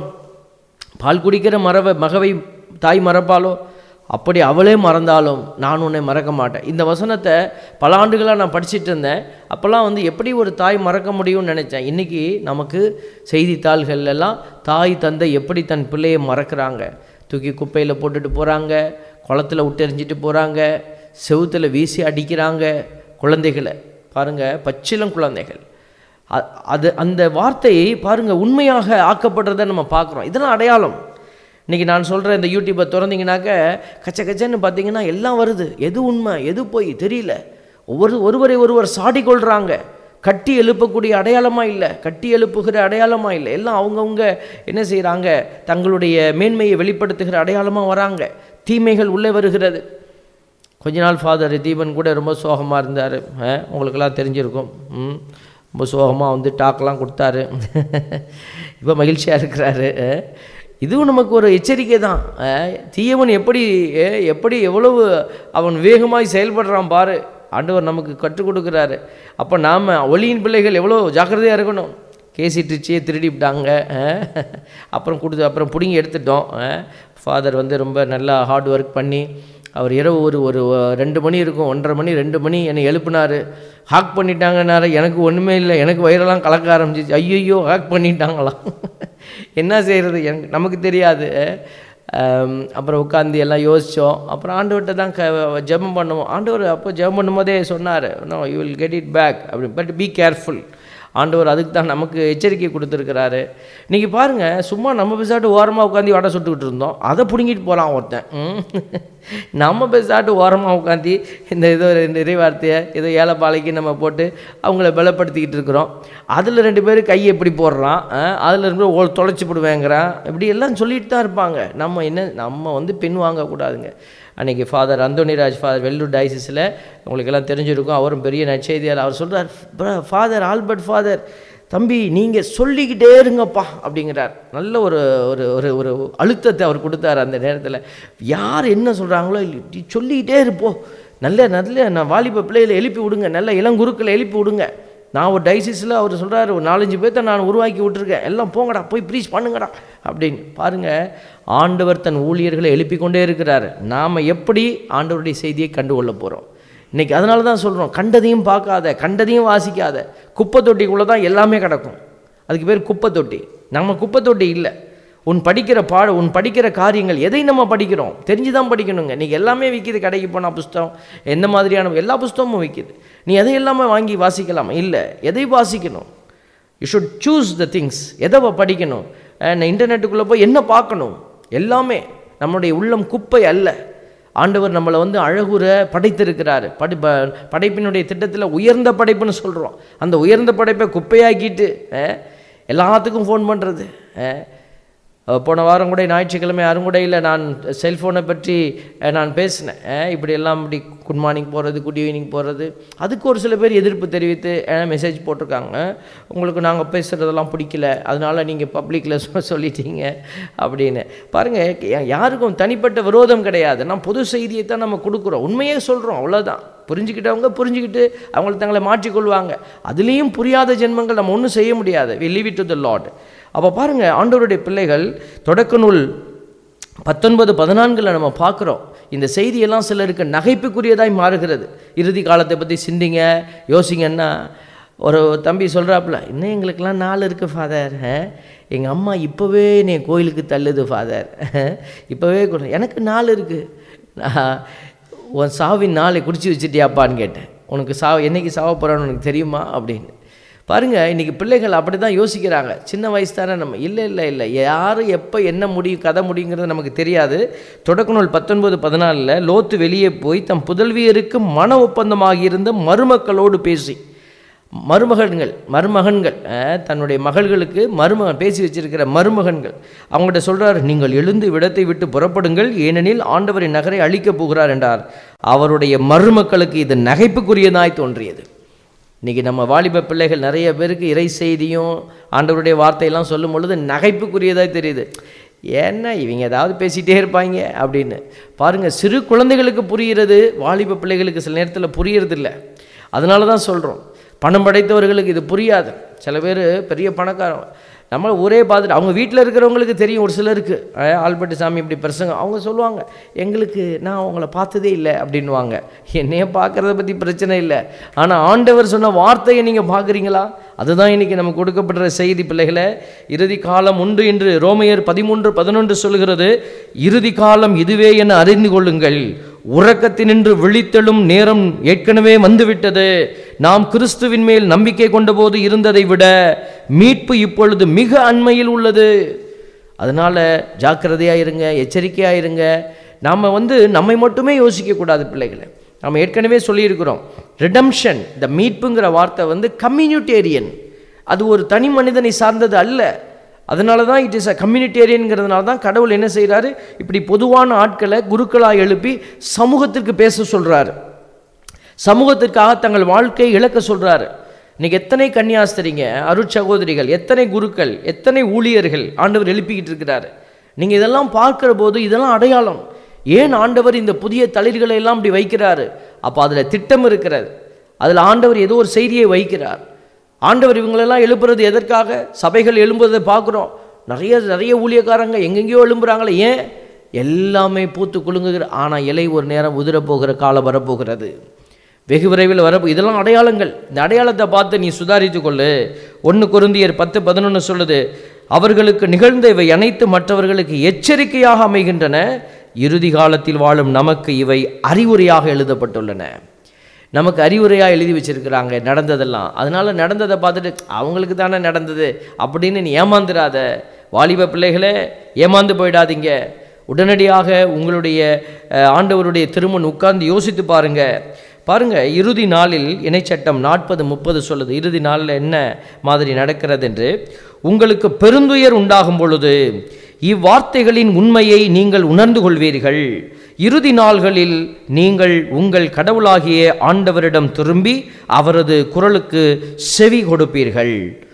பால் குடிக்கிற மரவ மகவை தாய் மறப்பாளோ அப்படி அவளே மறந்தாலும் நான் உன்னை மறக்க மாட்டேன் இந்த வசனத்தை பல ஆண்டுகளாக நான் படிச்சிட்டு இருந்தேன் அப்போல்லாம் வந்து எப்படி ஒரு தாய் மறக்க முடியும்னு நினச்சேன் இன்றைக்கி நமக்கு செய்தித்தாள்கள் எல்லாம் தாய் தந்தை எப்படி தன் பிள்ளையை மறக்கிறாங்க தூக்கி குப்பையில் போட்டுட்டு போகிறாங்க குளத்துல விட்டெறிஞ்சிட்டு போகிறாங்க செவுத்துல வீசி அடிக்கிறாங்க குழந்தைகளை பாருங்கள் பச்சிளம் குழந்தைகள் அ- அது அந்த வார்த்தையை பாருங்க உண்மையாக ஆக்கப்படுறதை நம்ம பார்க்குறோம் இதெல்லாம் அடையாளம் இன்னைக்கு நான் சொல்கிற இந்த யூடியூப்பை திறந்தீங்கன்னாக்க கச்ச கச்சன்னு பார்த்தீங்கன்னா எல்லாம் வருது எது உண்மை எது பொய் தெரியல ஒவ்வொரு ஒருவரை ஒருவர் சாடி கொள்கிறாங்க கட்டி எழுப்பக்கூடிய அடையாளமாக இல்லை கட்டி எழுப்புகிற அடையாளமாக இல்லை எல்லாம் அவங்கவுங்க என்ன செய்கிறாங்க தங்களுடைய மேன்மையை வெளிப்படுத்துகிற அடையாளமாக வராங்க தீமைகள் உள்ளே வருகிறது கொஞ்ச நாள் ஃபாதர் தீபன் கூட ரொம்ப சோகமாக இருந்தார் உங்களுக்கெல்லாம் தெரிஞ்சிருக்கும் ம் ரொம்ப சோகமாக வந்து டாக்லாம் கொடுத்தாரு இப்போ மகிழ்ச்சியாக இருக்கிறாரு அஹ். இதுவும் நமக்கு ஒரு எச்சரிக்கை தான் அஹ். தீயவன் எப்படி அஹ், எப்படி எவ்வளவு அவன் வேகமாய் செயல்படுறான் பாரு ஆண்டவர் நமக்கு கற்றுக் கொடுக்குறாரு அப்போ நாம் ஒளியின் பிள்ளைகள் எவ்வளோ ஜாக்கிரதையாக இருக்கணும் கேசி ட்ரிச்சியை திருடிவிட்டாங்க அஹ். அப்புறம் கொடுத்து அப்புறம் பிடுங்கி எடுத்துட்டோம் ஃபாதர் வந்து ரொம்ப நல்லா ஹார்ட் ஒர்க் பண்ணி அவர் இரவு ஒரு ஒரு அஹ், ரெண்டு மணி இருக்கும் ஒன்றரை மணி ரெண்டு மணி என்னை எழுப்புனாரு ஹாக் பண்ணிட்டாங்கன்னாரு எனக்கு ஒன்றுமே இல்லை எனக்கு வயிறெல்லாம் கலக்க ஆரம்பிச்சிச்சு ஐயோ ஹாக் பண்ணிட்டாங்களாம் என்ன செய்கிறது எனக்கு நமக்கு தெரியாது ஆம், அப்புறம் உட்காந்து எல்லாம் யோசித்தோம் அப்புறம் ஆண்டவர்கிட்ட தான் க ஜெபம் பண்ணுவோம் ஆண்டவர் அப்போ ஜெபம் பண்ணும்போதே சொன்னார் no you will get it back அப்படி பட் பி கேர்ஃபுல் ஆண்டவர் அதுக்கு தான் நமக்கு எச்சரிக்கை கொடுத்துருக்கிறாரு நீங்கள் பாருங்கள் சும்மா நம்ம பேசாட்டு ஓரமாக உட்காந்து வடை சுட்டுக்கிட்டு இருந்தோம் அதை பிடுங்கிட்டு போகலாம் ஒருத்தன் ம். நம்ம பேசாட்டு ஓரமாக உட்காந்து இந்த ஏதோ ரெண்டு நிறைவார்த்தையை ஏதோ ஏழைப்பாளைக்கு நம்ம போட்டு அவங்கள பலப்படுத்திக்கிட்டு இருக்கிறோம் அதில் ரெண்டு பேர் கையை எப்படி போடுறான் அதில் இருந்து ஓ தொலைச்சி போடுவேங்கிறான் இப்படி எல்லாம் சொல்லிட்டு தான் இருப்பாங்க நம்ம என்ன நம்ம வந்து பின் வாங்கக்கூடாதுங்க அன்றைக்கி ஃபாதர் அந்தோனிராஜ் ஃபாதர் வெள்ளூர் டைசிஸில் உங்களுக்கு எல்லாம் தெரிஞ்சிருக்கும் அவரும் பெரிய நற்செய்தியாளர் அவர் சொல்கிறார் ஃபாதர் ஆல்பர்ட் ஃபாதர் தம்பி நீங்கள் சொல்லிக்கிட்டே இருங்கப்பா அப்படிங்கிறார் நல்ல ஒரு ஒரு ஒரு ஒரு அழுத்தத்தை அவர் கொடுத்தாரு அந்த நேரத்தில் யார் என்ன சொல்கிறாங்களோ நீ சொல்லிக்கிட்டே இருப்போ நல்ல நல்ல நான் வாலிப பிள்ளைகளை எழுப்பி விடுங்க நல்ல இளங்குருக்களை எழுப்பி விடுங்க நான் ஒரு டைசிஸில் அவர் சொல்கிறாரு ஒரு நாலஞ்சு பேர்த்த நான் உருவாக்கி விட்டுருக்கேன் எல்லாம் போங்கடா போய் ப்ரீச் பண்ணுங்கடா அப்படின்னு பாருங்கள் ஆண்டவர் தன் ஊழியர்களை எழுப்பி கொண்டே இருக்கிறார் நாம் எப்படி ஆண்டவருடைய செய்தியை கண்டுகொள்ள போகிறோம் இன்றைக்கி அதனால தான் சொல்கிறோம் கண்டதையும் பார்க்காத கண்டதையும் வாசிக்காத குப்பை தொட்டிக்குள்ளே தான் எல்லாமே கிடக்கும் அதுக்கு பேர் குப்பை தொட்டி நம்ம குப்பை தொட்டி இல்லை உன் படிக்கிற பாட உன் படிக்கிற காரியங்கள் எதை நம்ம படிக்கிறோம் தெரிஞ்சு தான் படிக்கணுங்க இன்றைக்கி எல்லாமே விற்கிது கடைக்கு போனால் புஸ்தகம் எந்த மாதிரியான எல்லா புஸ்தகமும் விற்கிது நீ எதை எல்லாமே வாங்கி வாசிக்கலாம் இல்லை எதை வாசிக்கணும் you should choose the things எதை வ- படிக்கணும் அஹ் இன்டர்நெட்டுக்குள்ளே போய் என்ன பார்க்கணும் எல்லாமே நம்முடைய உள்ளம் குப்பை அல்ல ஆண்டவர் நம்மளை வந்து அழகுற படைத்திருக்கிறாரு படை ப- படைப்பினுடைய திட்டத்தில் உயர்ந்த படைப்புன்னு சொல்கிறோம் அந்த உயர்ந்த படைப்பை குப்பையாக்கிட்டு அஹ், எல்லாத்துக்கும் ஃபோன் பண்ணுறது போன வாரம் கூட ஞாயிற்றுக்கிழமை அருங்குடையில் நான் செல்ஃபோனை பற்றி அஹ், நான் பேசினேன் அஹ், இப்படி எல்லாம் இப்படி குட் மார்னிங் போகிறது குட் ஈவினிங் போகிறது அதுக்கு ஒரு சில பேர் எதிர்ப்பு தெரிவித்து மெசேஜ் போட்டிருக்காங்க உங்களுக்கு நாங்கள் பேசுகிறதெல்லாம் பிடிக்கல அதனால நீங்கள் பப்ளிக்கில் சொல்லிட்டீங்க அப்படின்னு பாருங்கள் யாருக்கும் தனிப்பட்ட விரோதம் கிடையாது நான் பொது செய்தியை தான் நம்ம கொடுக்குறோம் உண்மையே சொல்கிறோம் அவ்வளோதான் புரிஞ்சுக்கிட்டவங்க புரிஞ்சுக்கிட்டு அவங்கள தங்களை மாற்றிக்கொள்வாங்க அதுலேயும் புரியாத ஜென்மங்கள் நம்ம ஒன்றும் செய்ய முடியாது we leave it to the Lord அப்போ பாருங்கள் ஆண்டவருடைய பிள்ளைகள் தொடக்க நூல் பத்தொன்பது பதினான்கில் நம்ம பார்க்குறோம் இந்த செய்தியெல்லாம் சிலருக்கு நகைப்புக்குரியதாய் மாறுகிறது இறுதி காலத்தை பற்றி சிந்திங்க யோசிங்கன்னா ஒரு தம்பி சொல்கிறாப்புல இன்னும் எங்களுக்கெல்லாம் நாள் இருக்குது ஃபாதர் எங்கள் அம்மா இப்போவே என்னை கோயிலுக்கு தள்ளுது ஃபாதர் இப்போவே கூட எனக்கு நாள் இருக்குது உன் சாவின் நாளை குறித்து வச்சுட்டியாப்பான்னு கேட்டேன் உனக்கு சா என்னைக்கு சாவ போகிறான்னு உனக்கு தெரியுமா அப்படின்னு பாருங்கள் இன்றைக்கி பிள்ளைகள் அப்படி தான் யோசிக்கிறாங்க சின்ன வயசு தானே நம்ம இல்லை இல்லை இல்லை யார் எப்போ என்ன முடியும் கதை முடியுங்கிறது நமக்கு தெரியாது தொடக்க நூல் பத்தொன்பது பதினாலில் லோத்து வெளியே போய் தம் புதல்வியருக்கு மன ஒப்பந்தமாகி இருந்த மருமக்களோடு பேசி மருமகன்கள் மருமகன்கள் அஹ், தன்னுடைய மகள்களுக்கு மருமகன் பேசி வச்சிருக்கிற மருமகன்கள் அவங்கள்ட்ட சொல்றார் நீங்கள் எழுந்து விடத்தை விட்டு புறப்படுங்கள் ஏனெனில் ஆண்டவரின் நகரை அழிக்கப் போகிறார் என்றார் அவருடைய மருமக்களுக்கு இது நகைப்புக்குரியதாய் தோன்றியது இன்றைக்கி நம்ம வாலிப பிள்ளைகள் நிறைய பேருக்கு இறை செய்தியும் ஆண்டவருடைய வார்த்தையெல்லாம் சொல்லும் பொழுது நகைப்புக்குரியதாக தெரியுது என்ன இவங்க ஏதாவது பேசிகிட்டே இருப்பாங்க அப்படின்னு பாருங்கள் சிறு குழந்தைகளுக்கு புரிகிறது வாலிப பிள்ளைகளுக்கு சில நேரத்தில் புரியறதில்ல அதனால தான் சொல்கிறோம் பணம் படைத்தவர்களுக்கு இது புரியாது சில பேர் பெரிய பணக்காரன் நம்ம ஊரே பார்த்துட்டு அவங்க வீட்டில் இருக்கிறவங்களுக்கு தெரியும் ஒரு சிலருக்கு அஹ், ஆல்பர்ட் சாமி இப்படி பிரசங்க அவங்க சொல்லுவாங்க எங்களுக்கு நான் அவங்கள பார்த்ததே இல்லை அப்படின்வாங்க என்னைய பார்க்குறத பற்றி பிரச்சனை இல்லை ஆனால் ஆண்டவர் சொன்ன வார்த்தையை நீங்கள் பார்க்குறீங்களா அதுதான் இன்றைக்கி நமக்கு கொடுக்கப்படுற செய்தி பிள்ளைகளை இறுதி காலம் உண்டு என்று ரோமையர் பதிமூன்று பதினொன்று சொல்கிறது இறுதி காலம் இதுவே என அறிந்து கொள்ளுங்கள் உறக்கத்தினின்று விழித்தெழும் நேரம் ஏற்கனவே வந்துவிட்டது நாம் கிறிஸ்துவின் மேல் நம்பிக்கை கொண்டபோது இருந்ததை விட மீட்பு இப்பொழுது மிக அண்மையில் உள்ளது அதனால் ஜாக்கிரதையாக இருங்க எச்சரிக்கையாக இருங்க நாம் வந்து நம்மை மட்டுமே யோசிக்கக்கூடாது பிள்ளைகளை நம்ம ஏற்கனவே சொல்லியிருக்கிறோம் ரிடம்ஷன் இந்த மீட்புங்கிற வார்த்தை வந்து கம்யூனிட்டேரியன் அது ஒரு தனி மனிதனை சார்ந்தது அல்ல அதனால தான் இட் இஸ் அ கம்யூனிட்டேரியன்கிறதுனால தான் கடவுள் என்ன செய்கிறாரு இப்படி பொதுவான ஆட்களை குருக்களாக எழுப்பி சமூகத்திற்கு பேச சொல்கிறாரு சமூகத்திற்காக தங்கள் வாழ்க்கையை இழக்க சொல்கிறாரு இன்னைக்கு எத்தனை கன்னியாஸ்திரிங்க அருட்சகோதரிகள் எத்தனை குருக்கள் எத்தனை ஊழியர்கள் ஆண்டவர் எழுப்பிக்கிட்டு இருக்கிறாரு நீங்கள் இதெல்லாம் பார்க்கிற போது இதெல்லாம் அடையாளம் ஏன் ஆண்டவர் இந்த புதிய தளிர்களை எல்லாம் இப்படி வைக்கிறாரு அப்போ அதில் திட்டம் இருக்கிறது அதில் ஆண்டவர் ஏதோ ஒரு செய்தியை வைக்கிறார் ஆண்டவர் இவங்களெல்லாம் எழுப்புறது எதற்காக சபைகள் எழும்புறதை பார்க்குறோம் நிறைய நிறைய ஊழியக்காரங்க எங்கெங்கேயோ எழும்புறாங்களே ஏன் எல்லாமே பூத்து குலுங்குகிற ஆனால் இலை ஒரு நேரம் உதிரப் போகிற காலம் வரப்போகிறது வெகு விரைவில் வர இதெல்லாம் அடையாளங்கள் இந்த அடையாளத்தை பார்த்து நீ சுதாரித்து கொள்ளு ஒன்று குருந்தியர் பத்து பதினொன்று சொல்லுது அவர்களுக்கு நிகழ்ந்த இவை அனைத்து மற்றவர்களுக்கு எச்சரிக்கையாக அமைகின்றன இறுதி காலத்தில் வாழும் நமக்கு இவை அறிவுரையாக எழுதப்பட்டுள்ளன நமக்கு அறிவுரையாக எழுதி வச்சிருக்கிறாங்க நடந்ததெல்லாம் அதனால நடந்ததை பார்த்துட்டு அவங்களுக்கு தானே நடந்தது அப்படின்னு நீ ஏமாந்துடாத வாலிப பிள்ளைகளே ஏமாந்து போயிடாதீங்க உடனடியாக உங்களுடைய அஹ், ஆண்டவருடைய திருமண் உட்கார்ந்து யோசித்து பாருங்க பாருங்க இறுதி நாளில் இணைச்சட்டம் நாற்பது முப்பது சொல்லுது இறுதி நாளில் என்ன மாதிரி நடக்கிறது என்று உங்களுக்கு பெருந்துயர் உண்டாகும் பொழுது இவ்வார்த்தைகளின் உண்மையை நீங்கள் உணர்ந்து கொள்வீர்கள் இறுதி நாள்களில் நீங்கள் உங்கள் கடவுளாகிய ஆண்டவரிடம் திரும்பி அவரது குரலுக்கு செவி கொடுப்பீர்கள்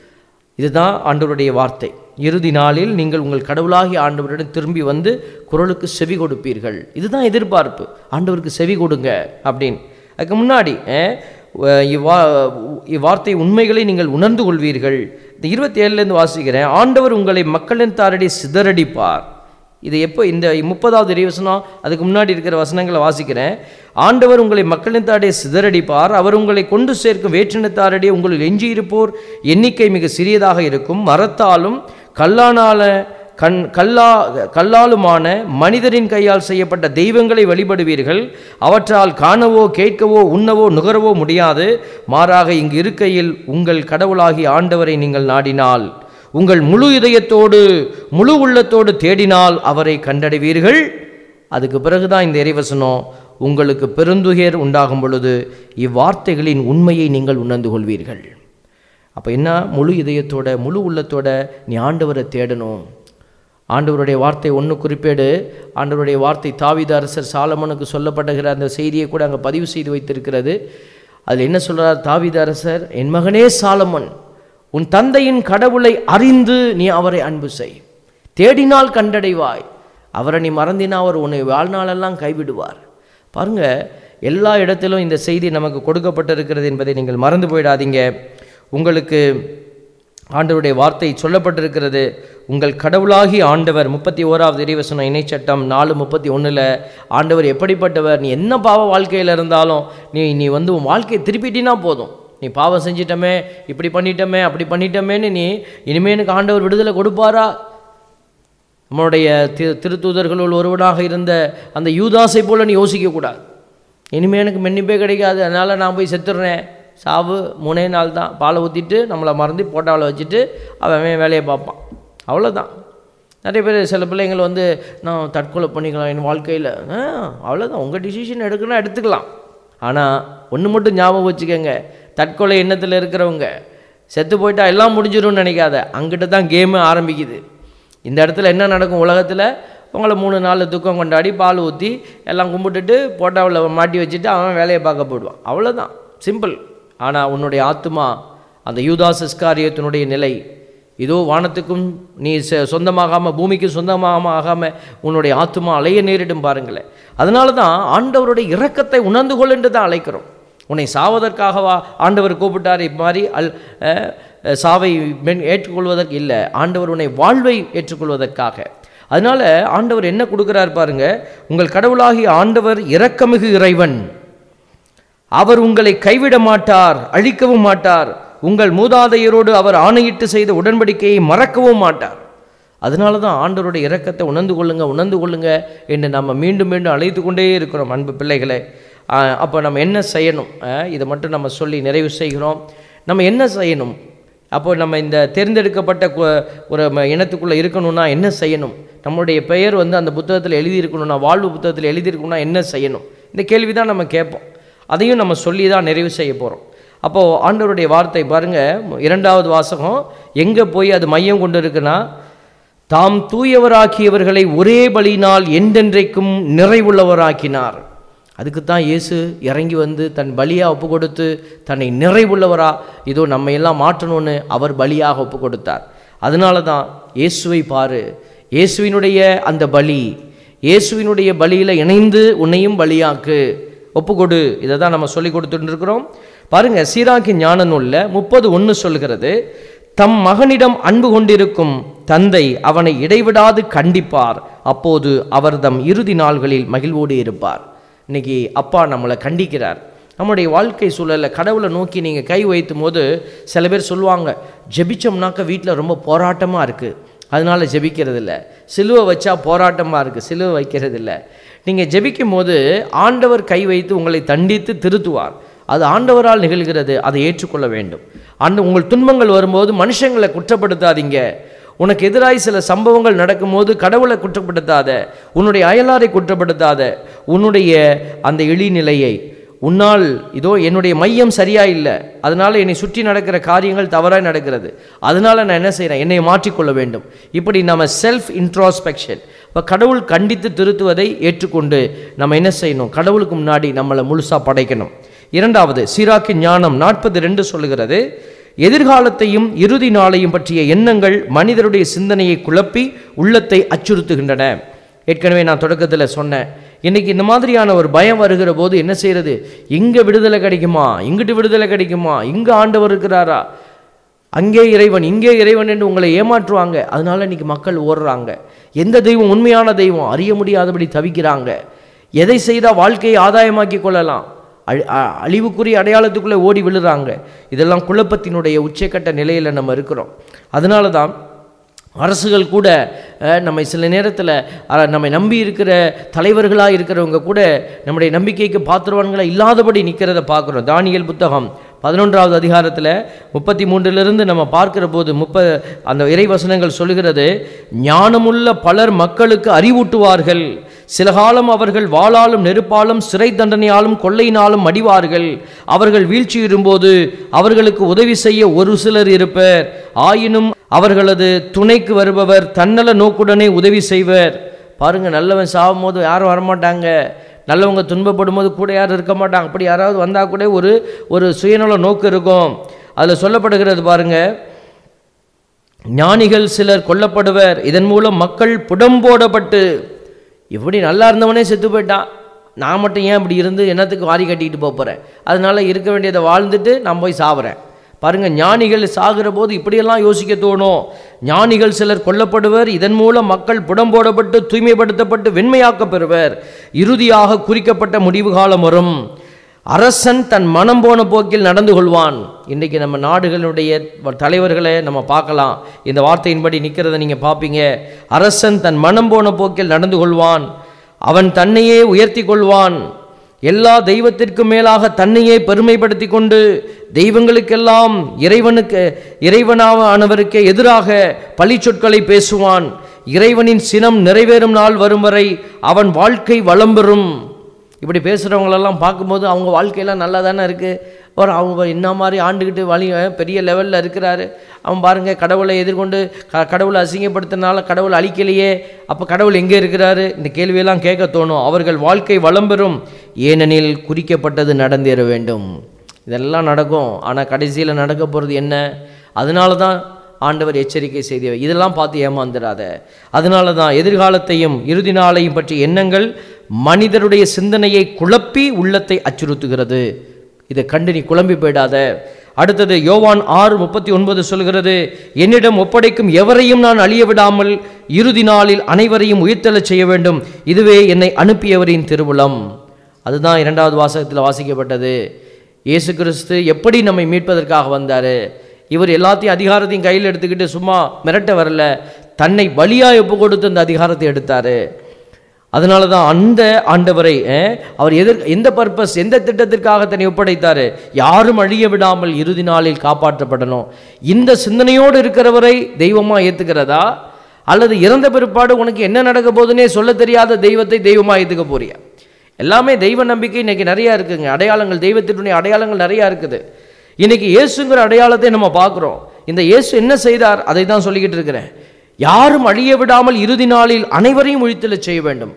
இதுதான் ஆண்டவருடைய வார்த்தை இறுதி நாளில் நீங்கள் உங்கள் கடவுளாகிய ஆண்டவரிடம் திரும்பி வந்து குரலுக்கு செவி கொடுப்பீர்கள் இதுதான் எதிர்பார்ப்பு ஆண்டவருக்கு செவி கொடுங்க அப்படின்னு அதுக்கு முன்னாடி அஹ், வ- இவ்வா இவ்வார்த்தை உண்மைகளை நீங்கள் உணர்ந்து கொள்வீர்கள் இந்த இருபத்தி ஏழுலேருந்து வாசிக்கிறேன் ஆண்டவர் உங்களை மக்களின் தாரடி சிதறடிப்பார் இது எப்போ இந்த முப்பதாவது இறைவசனம் அதுக்கு முன்னாடி இருக்கிற வசனங்களை வாசிக்கிறேன் ஆண்டவர் உங்களை மக்களின் தாடைய சிதறடிப்பார் அவர் உங்களை கொண்டு சேர்க்கும் வேற்றினத்தாரடியே உங்களில் எஞ்சியிருப்போர் எண்ணிக்கை மிக சிறியதாக இருக்கும் மரத்தாலும் கல்லானால கண் கல்லா கல்லாலுமான மனிதரின் கையால் செய்யப்பட்ட தெய்வங்களை வழிபடுவீர்கள் அவற்றால் காணவோ கேட்கவோ உண்ணவோ நுகரவோ முடியாது மாறாக இங்கு இருக்கையில் உங்கள் கடவுளாகிய ஆண்டவரை நீங்கள் நாடினால் உங்கள் முழு இதயத்தோடு முழு உள்ளத்தோடு தேடினால் அவரை கண்டடைவீர்கள் அதுக்கு பிறகுதான் இந்த இறைவசனம் உங்களுக்கு பெருந்துயர் உண்டாகும் பொழுது இவ்வார்த்தைகளின் உண்மையை நீங்கள் உணர்ந்து கொள்வீர்கள் அப்போ என்ன முழு இதயத்தோட முழு உள்ளத்தோட நீ ஆண்டவரை தேடணும் ஆண்டவருடைய வார்த்தை ஒன்று குறிப்பேடு ஆண்டவருடைய வார்த்தை தாவீது அரசர் சாலமனுக்கு சொல்லப்படுகிற அந்த செய்தியை கூட அங்கே பதிவு செய்து வைத்திருக்கிறது அதில் என்ன சொல்றார் தாவீது அரசர் என் மகனே சாலமன் உன் தந்தையின் கடவுளை அறிந்து நீ அவரை அன்பு செய் தேடினால் கண்டடைவாய் அவரை நீ மறந்தினா அவர் உன்னை வாழ்நாளெல்லாம் கைவிடுவார் பாருங்க எல்லா இடத்திலும் இந்த செய்தி நமக்கு கொடுக்கப்பட்டிருக்கிறது என்பதை நீங்கள் மறந்து போயிடாதீங்க உங்களுக்கு ஆண்டவருடைய வார்த்தை சொல்லப்பட்டிருக்கிறது உங்கள் கடவுளாகி ஆண்டவர் முப்பத்தி ஓராவது இறைவசனம் இணைச்சட்டம் நாலு முப்பத்தி ஒன்றில் ஆண்டவர் எப்படிப்பட்டவர் நீ என்ன பாவ வாழ்க்கையில் இருந்தாலும் நீ நீ வந்து உன் வாழ்க்கையை திருப்பிட்டினா போதும் நீ பாவம் செஞ்சிட்டமே இப்படி பண்ணிட்டமே அப்படி பண்ணிட்டமேன்னு நீ இனிமே எனக்கு ஆண்டவர் விடுதலை கொடுப்பாரா நம்மளுடைய திரு திருத்தூதர்களுள் ஒருவனாக இருந்த அந்த யூதாசை போல நீ யோசிக்கக்கூடாது இனிமேல் எனக்கு மன்னிப்பே கிடைக்காது அதனால் நான் போய் செத்துடுறேன் சாவு மூணே நாள் தான் பாலை ஊற்றிட்டு நம்மளை மறந்து போட்டாவில் வச்சுட்டு அவன் அவன் வேலையை பார்ப்பான் அவ்வளோதான் நிறைய பேர் சில பிள்ளைங்கள் வந்து நான் தற்கொலை பண்ணிக்கலாம் என் வாழ்க்கையில் ஆ அவ்வளோதான் உங்கள் டிசிஷன் எடுக்கணும் எடுத்துக்கலாம் ஆனால் ஒன்று மட்டும் ஞாபகம் வச்சுக்கோங்க தற்கொலை எண்ணத்தில் இருக்கிறவங்க செத்து போயிட்டா எல்லாம் முடிஞ்சிரும்னு நினைக்காத அங்கிட்ட தான் கேமு ஆரம்பிக்குது இந்த இடத்துல என்ன நடக்கும் உலகத்தில் உங்களை மூணு நாலு துக்கம் கொண்டாடி பால் ஊற்றி எல்லாம் கும்பிட்டுட்டு போட்டாவில் மாட்டி வச்சுட்டு அவன் வேலையை பார்க்க போயிடுவான் அவ்வளோதான் சிம்பிள் ஆனால் உன்னுடைய ஆத்மா அந்த யூதாஸ் இஸ்காரியத்தினுடைய நிலை இதோ வானத்துக்கும் நீ சொ- சொந்தமாகாமல் பூமிக்கு சொந்தமாகாமல் ஆகாமல் உன்னுடைய ஆத்மா அலைய நேரிடும் பாருங்களேன் அதனால தான் ஆண்டவருடைய இரக்கத்தை உணர்ந்து கொள் என்று தான் அழைக்கிறோம் உன்னை சாவதற்காகவா ஆண்டவர் கூப்பிட்டார் இம்மாதிரி அல் அஹ், அஹ், சாவை மென் ஏற்றுக்கொள்வதற்கு இல்லை ஆண்டவர் உன்னை வாழ்வை ஏற்றுக்கொள்வதற்காக அதனால ஆண்டவர் என்ன கொடுக்கிறார் பாருங்க உங்கள் கடவுளாகிய ஆண்டவர் இரக்கமிகு இறைவன் அவர் உங்களை கைவிட மாட்டார் அழிக்கவும் மாட்டார் உங்கள் மூதாதையரோடு அவர் ஆணையிட்டு செய்த உடன்படிக்கையை மறக்கவும் மாட்டார் அதனால தான் ஆண்டவருடைய இரக்கத்தை உணர்ந்து கொள்ளுங்க உணர்ந்து கொள்ளுங்க என்று நம்ம மீண்டும் மீண்டும் அழைத்து கொண்டே இருக்கிறோம் அன்பு பிள்ளைகளே ஆஹ் அப்போ நம்ம என்ன செய்யணும் ஆஹ் இதை மட்டும் நம்ம சொல்லி நிறைவு செய்கிறோம் நம்ம என்ன செய்யணும் அப்போ நம்ம இந்த தேர்ந்தெடுக்கப்பட்ட கு- ஒரு ம- இனத்துக்குள்ளே இருக்கணும்னா என்ன செய்யணும் நம்மளுடைய பெயர் வந்து அந்த புத்தகத்தில் எழுதியிருக்கணும்னா வாழ்வு புத்தகத்தில் எழுதியிருக்கணும்னா என்ன செய்யணும் இந்த கேள்வி தான் நம்ம கேட்போம் அதையும் நம்ம சொல்லி தான் நிறைவு செய்ய போகிறோம் அப்போது ஆண்டவருடைய வார்த்தை பாருங்கள் இரண்டாவது வாசகம் எங்கே போய் அது மையம் கொண்டு இருக்குன்னா தாம் தூயவராக்கியவர்களை ஒரே பலியினால் என்றென்றைக்கும் நிறைவுள்ளவராக்கினார் அதுக்கு தான் இயேசு இறங்கி வந்து தன் பலியாக ஒப்பு கொடுத்து தன்னை நிறைவுள்ளவரா இதோ நம்ம எல்லாம் மாற்றணும்னு அவர் பலியாக ஒப்பு கொடுத்தார் அதனால தான் இயேசுவை பாரு இயேசுவினுடைய அந்த பலி இயேசுவினுடைய பலியில் இணைந்து உன்னையும் பலியாக்கு ஒப்புக்கொடு இதை தான் நம்ம சொல்லி கொடுத்துட்டு இருக்கிறோம் பாருங்க சீராக்கி ஞான நூலில் முப்பது ஒன்று சொல்கிறது தம் மகனிடம் அன்பு கொண்டிருக்கும் தந்தை அவனை இடைவிடாது கண்டிப்பார் அப்போது அவர் தம் இறுதி நாள்களில் மகிழ்வோடு இருப்பார் இன்னைக்கு அப்பா நம்மளை கண்டிக்கிறார் நம்முடைய வாழ்க்கை சூழலில் கடவுளை நோக்கி நீங்கள் கை வைத்தும் போது சில பேர் சொல்லுவாங்க ஜெபிச்சோம்னாக்க வீட்டில் ரொம்ப போராட்டமாக இருக்குது அதனால ஜெபிக்கிறது இல்லை சிலுவை வச்சா போராட்டமாக இருக்குது சிலுவை வைக்கிறது இல்லை நீங்கள் ஜெபிக்கும் போது ஆண்டவர் கை வைத்து உங்களை தண்டித்து திருத்துவார் அது ஆண்டவரால் நிகழ்கிறது அதை ஏற்றுக்கொள்ள வேண்டும் அந்த உங்கள் துன்பங்கள் வரும்போது மனுஷங்களை குற்றப்படுத்தாதீங்க உனக்கு எதிராய் சில சம்பவங்கள் நடக்கும்போது கடவுளை குற்றப்படுத்தாத உன்னுடைய அயலாரை குற்றப்படுத்தாத உன்னுடைய அந்த இழிநிலையை உன்னால் இதோ என்னுடைய மையம் சரியா இல்லை அதனால என்னை சுற்றி நடக்கிற காரியங்கள் தவறாக நடக்கிறது அதனால நான் என்ன செய்கிறேன் என்னை மாற்றிக்கொள்ள வேண்டும் இப்படி நம்ம செல்ஃப் இன்ட்ராஸ்பெக்ஷன் இப்போ கடவுள் கண்டித்து திருத்துவதை ஏற்றுக்கொண்டு நம்ம என்ன செய்யணும் கடவுளுக்கு முன்னாடி நம்மளை முழுசாக படைக்கணும் இரண்டாவது சீராக்கின் ஞானம் நாற்பது ரெண்டு சொல்லுகிறது எதிர்காலத்தையும் இறுதி நாளையும் பற்றிய எண்ணங்கள் மனிதருடைய சிந்தனையை குழப்பி உள்ளத்தை அச்சுறுத்துகின்றன ஏற்கனவே நான் தொடக்கத்தில் சொன்னேன் இன்னைக்கு இந்த மாதிரியான ஒரு பயம் வருகிற போது என்ன செய்யறது இங்கே விடுதலை கிடைக்குமா இங்கிட்டு விடுதலை கிடைக்குமா இங்கே ஆண்டவர் இருக்கிறாரா அங்கே இறைவன் இங்கே இறைவன் என்று உங்களை ஏமாற்றுவாங்க அதனால இன்னைக்கு மக்கள் ஓடுறாங்க எந்த தெய்வம் உண்மையான தெய்வம் அறிய முடியாதபடி தவிக்கிறாங்க எதை செய்தால் வாழ்க்கையை ஆதாயமாக்கி கொள்ளலாம் அழி- அ- அழிவுக்குரிய அடையாளத்துக்குள்ளே ஓடி விழுறாங்க இதெல்லாம் குழப்பத்தினுடைய உச்சக்கட்ட நிலையில் நம்ம இருக்கிறோம் அதனால தான் அரசுகள் கூட அஹ், நம்மை சில நேரத்தில் நம்மை நம்பி இருக்கிற தலைவர்களாக இருக்கிறவங்க கூட நம்முடைய நம்பிக்கைக்கு பாத்திரவான்களாக இல்லாதபடி நிற்கிறத பார்க்குறோம் தானியல் புத்தகம் பதினொன்றாவது அதிகாரத்தில் முப்பத்தி மூன்றிலிருந்து நம்ம பார்க்கிற போது முப்ப அந்த இறைவசனங்கள் சொல்லுகிறது ஞானமுள்ள பலர் மக்களுக்கு அறிவூட்டுவார்கள் சில காலம் அவர்கள் வாளாலும் நெருப்பாலும் சிறை தண்டனையாலும் கொள்ளையினாலும் மடிவார்கள் அவர்கள் வீழ்ச்சியுறும்போது அவர்களுக்கு உதவி செய்ய ஒரு சிலர் இருப்பர் ஆயினும் அவர்களது துணைக்கு வருபவர் தன்னல நோக்குடனே உதவி செய்வர் பாருங்க நல்லவன் சாகும் போது யாரும் வரமாட்டாங்க நல்லவங்க துன்பப்படும் போது கூட யாரும் இருக்க மாட்டாங்க அப்படி யாராவது வந்தால் கூட ஒரு ஒரு சுயநல நோக்கு இருக்கும் அதில் சொல்லப்படுகிறது பாருங்க ஞானிகள் சிலர் கொல்லப்படுவர் இதன் மூலம் மக்கள் புடம்போடப்பட்டு இப்படி நல்லா இருந்தவனே செத்து போயிட்டான் நான் மட்டும் ஏன் இப்படி இருந்து என்னத்துக்கு வாரி கட்டிக்கிட்டு போப் போகிறேன் அதனால இருக்க வேண்டியதை வாழ்ந்துட்டு நான் போய் சாவுறேன் பாருங்க ஞானிகள் சாகிற போது இப்படியெல்லாம் யோசிக்க தோணும் ஞானிகள் சிலர் கொல்லப்படுவர் இதன் மூலம் மக்கள் புடம்போடப்பட்டு தூய்மைப்படுத்தப்பட்டு வெண்மையாக்கப் பெறுவர் இறுதியாக குறிக்கப்பட்ட முடிவு காலம் வரும் அரசன் தன் மனம் போன போக்கில் நடந்து கொள்வான் இன்றைக்கி நம்ம நாடுகளுடைய தலைவர்களை நம்ம பார்க்கலாம் இந்த வார்த்தையின்படி நிற்கிறத நீங்கள் பார்ப்பீங்க அரசன் தன் மனம் போன போக்கில் நடந்து கொள்வான் அவன் தன்னையே உயர்த்தி கொள்வான் எல்லா தெய்வத்திற்கும் மேலாக தன்னையே பெருமைப்படுத்தி கொண்டு தெய்வங்களுக்கெல்லாம் இறைவனுக்கு இறைவனானவருக்கு எதிராக பழி சொற்களை பேசுவான் இறைவனின் சினம் நிறைவேறும் நாள் வரும் வரை அவன் வாழ்க்கை வளம் பெறும் இப்படி பேசுகிறவங்களெல்லாம் பார்க்கும்போது அவங்க வாழ்க்கையெல்லாம் நல்லா தானே இருக்குது ஒரு அவங்க என்ன மாதிரி ஆண்டுக்கிட்டு வழி பெரிய லெவலில் இருக்கிறாரு அவன் பாருங்க கடவுளை எதிர்கொண்டு க கடவுளை அசிங்கப்படுத்தினால கடவுள் அழிக்கலையே அப்போ கடவுள் எங்கே இருக்கிறாரு இந்த கேள்வியெல்லாம் கேட்க தோணும் அவர்கள் வாழ்க்கை வளம் பெறும் ஏனெனில் குறிக்கப்பட்டது நடந்தேற வேண்டும் இதெல்லாம் நடக்கும் ஆனால் கடைசியில் நடக்க போகிறது என்ன அதனால தான் ஆண்டவர் எச்சரிக்கை செய்தவர் இதெல்லாம் பார்த்து ஏமாந்துடாத அதனால தான் எதிர்காலத்தையும் இறுதி நாளையும் பற்றிய எண்ணங்கள் மனிதருடைய சிந்தனையை குழப்பி உள்ளத்தை அச்சுறுத்துகிறது இதை கண்டு நீ குழம்பி போயிடாத அடுத்தது யோவான் ஆறு முப்பத்தி ஒன்பது சொல்கிறது என்னிடம் ஒப்படைக்கும் எவரையும் நான் அழிய விடாமல் இறுதி நாளில் அனைவரையும் உயிர்த்தெழச் செய்ய வேண்டும் இதுவே என்னை அனுப்பியவரின் திருவுளம் அதுதான் இரண்டாவது வாசகத்தில் வாசிக்கப்பட்டது இயேசு கிறிஸ்து எப்படி நம்மை மீட்பதற்காக வந்தார் இவர் எல்லாத்தையும் அதிகாரத்தையும் கையில் எடுத்துக்கிட்டு சும்மா மிரட்ட வரல தன்னை பலியாக ஒப்பு கொடுத்து அந்த அதிகாரத்தை எடுத்தார் அதனால தான் அந்த ஆண்டவரை அஹ், அவர் எதிர் எந்த பர்பஸ் எந்த திட்டத்திற்காக தன்னை ஒப்படைத்தார் யாரும் அழிய விடாமல் இறுதி நாளில் காப்பாற்றப்படணும் இந்த சிந்தனையோடு இருக்கிறவரை தெய்வமாக ஏற்றுக்கிறதா அல்லது இறந்த பிற்பாடு உனக்கு என்ன நடக்க போகுதுன்னே சொல்ல தெரியாத தெய்வத்தை தெய்வமாக ஏற்றுக்க போறியா எல்லாமே தெய்வ நம்பிக்கை இன்னைக்கு நிறையா இருக்குங்க அடையாளங்கள் தெய்வத்தினுடைய அடையாளங்கள் நிறையா இருக்குது இன்னைக்கு இயேசுங்கிற அடையாளத்தை நம்ம பார்க்குறோம் இந்த இயேசு என்ன செய்தார் அதை தான் சொல்லிக்கிட்டு இருக்கிறேன் யாரும் அழிய விடாமல் இறுதி நாளில் அனைவரையும் ஒழித்தலச் செய்ய வேண்டும்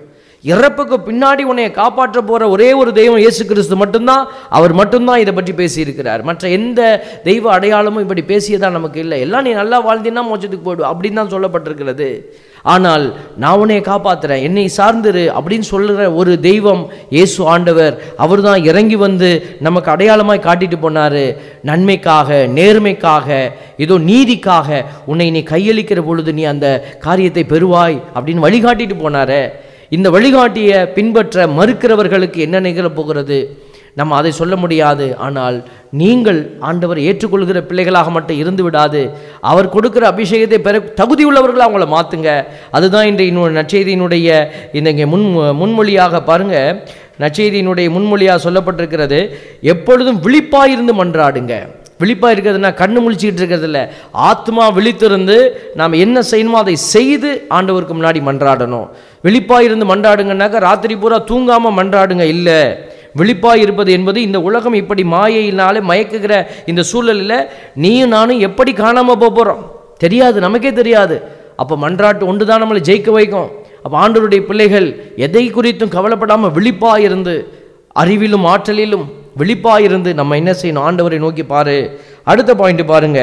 இறப்புக்கு பின்னாடி உன்னை காப்பாற்ற போற ஒரே ஒரு தெய்வம் இயேசு கிறிஸ்து மட்டும்தான் அவர் மட்டும்தான் இதை பற்றி பேசியிருக்கிறார் மற்ற எந்த தெய்வ அடையாளமும் இப்படி பேசியதா நமக்கு இல்லை எல்லாம் நீ நல்லா வாழ்ந்தீன்னா மோட்சத்துக்கு போயிடு அப்படின்னு தான் சொல்லப்பட்டிருக்கிறது ஆனால் நான் உன்னை காப்பாத்துறேன் என்னை சார்ந்திரு அப்படின்னு சொல்லுற ஒரு தெய்வம் இயேசு ஆண்டவர் அவர் தான் இறங்கி வந்து நமக்கு அடையாளமாய் காட்டிட்டு போனாரு நன்மைக்காக நேர்மைக்காக ஏதோ நீதிக்காக உன்னை நீ கையளிக்கிற பொழுது நீ அந்த காரியத்தை பெறுவாய் அப்படின்னு வழிகாட்டிட்டு போனாரே இந்த வழிகாட்டிய பின்பற்ற மறுக்கிறவர்களுக்கு என்ன நிகழப் போகிறது நம்ம அதை சொல்ல முடியாது ஆனால் நீங்கள் ஆண்டவர் ஏற்றுக்கொள்கிற பிள்ளைகளாக மட்டும் இருந்து விடாது அவர் கொடுக்கிற அபிஷேகத்தை பெற தகுதி உள்ளவர்களாக அவங்கள மாற்றுங்க அதுதான் இன்றைய இன்னொரு நற்செய்தியினுடைய இந்த இங்கே முன் முன்மொழியாக பாருங்க நற்செய்தியினுடைய முன்மொழியாக சொல்லப்பட்டிருக்கிறது எப்பொழுதும் விழிப்பாயிருந்து மன்றாடுங்க விழிப்பாக இருக்கிறதுனா கண்ணு முழிச்சிக்கிட்டு இருக்கிறது இல்லை ஆத்மா விழித்திருந்து நாம் என்ன செய்யணுமோ அதை செய்து ஆண்டவருக்கு முன்னாடி மன்றாடணும் விழிப்பாக இருந்து மன்றாடுங்கன்னாக்கா ராத்திரி பூரா தூங்காமல் மன்றாடுங்க இல்லை விழிப்பாய் இருப்பது என்பது இந்த உலகம் இப்படி மாயையினாலே மயக்குகிற இந்த சூழலில் நீயும் நானும் எப்படி காணாமல் போக போகிறோம் தெரியாது நமக்கே தெரியாது அப்போ மன்றாட்டு ஒன்று தான் நம்மளை ஜெயிக்க வைக்கும் அப்போ ஆண்டவருடைய பிள்ளைகள் எதை குறித்தும் கவலைப்படாமல் விழிப்பாக இருந்து அறிவிலும் ஆற்றலிலும் விழிப்பாக இருந்து நம்ம என்ன செய்யணும் ஆண்டவரை நோக்கி பாரு அடுத்த பாயிண்ட் பாருங்க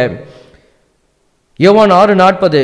யோவான் ஆறு நாற்பது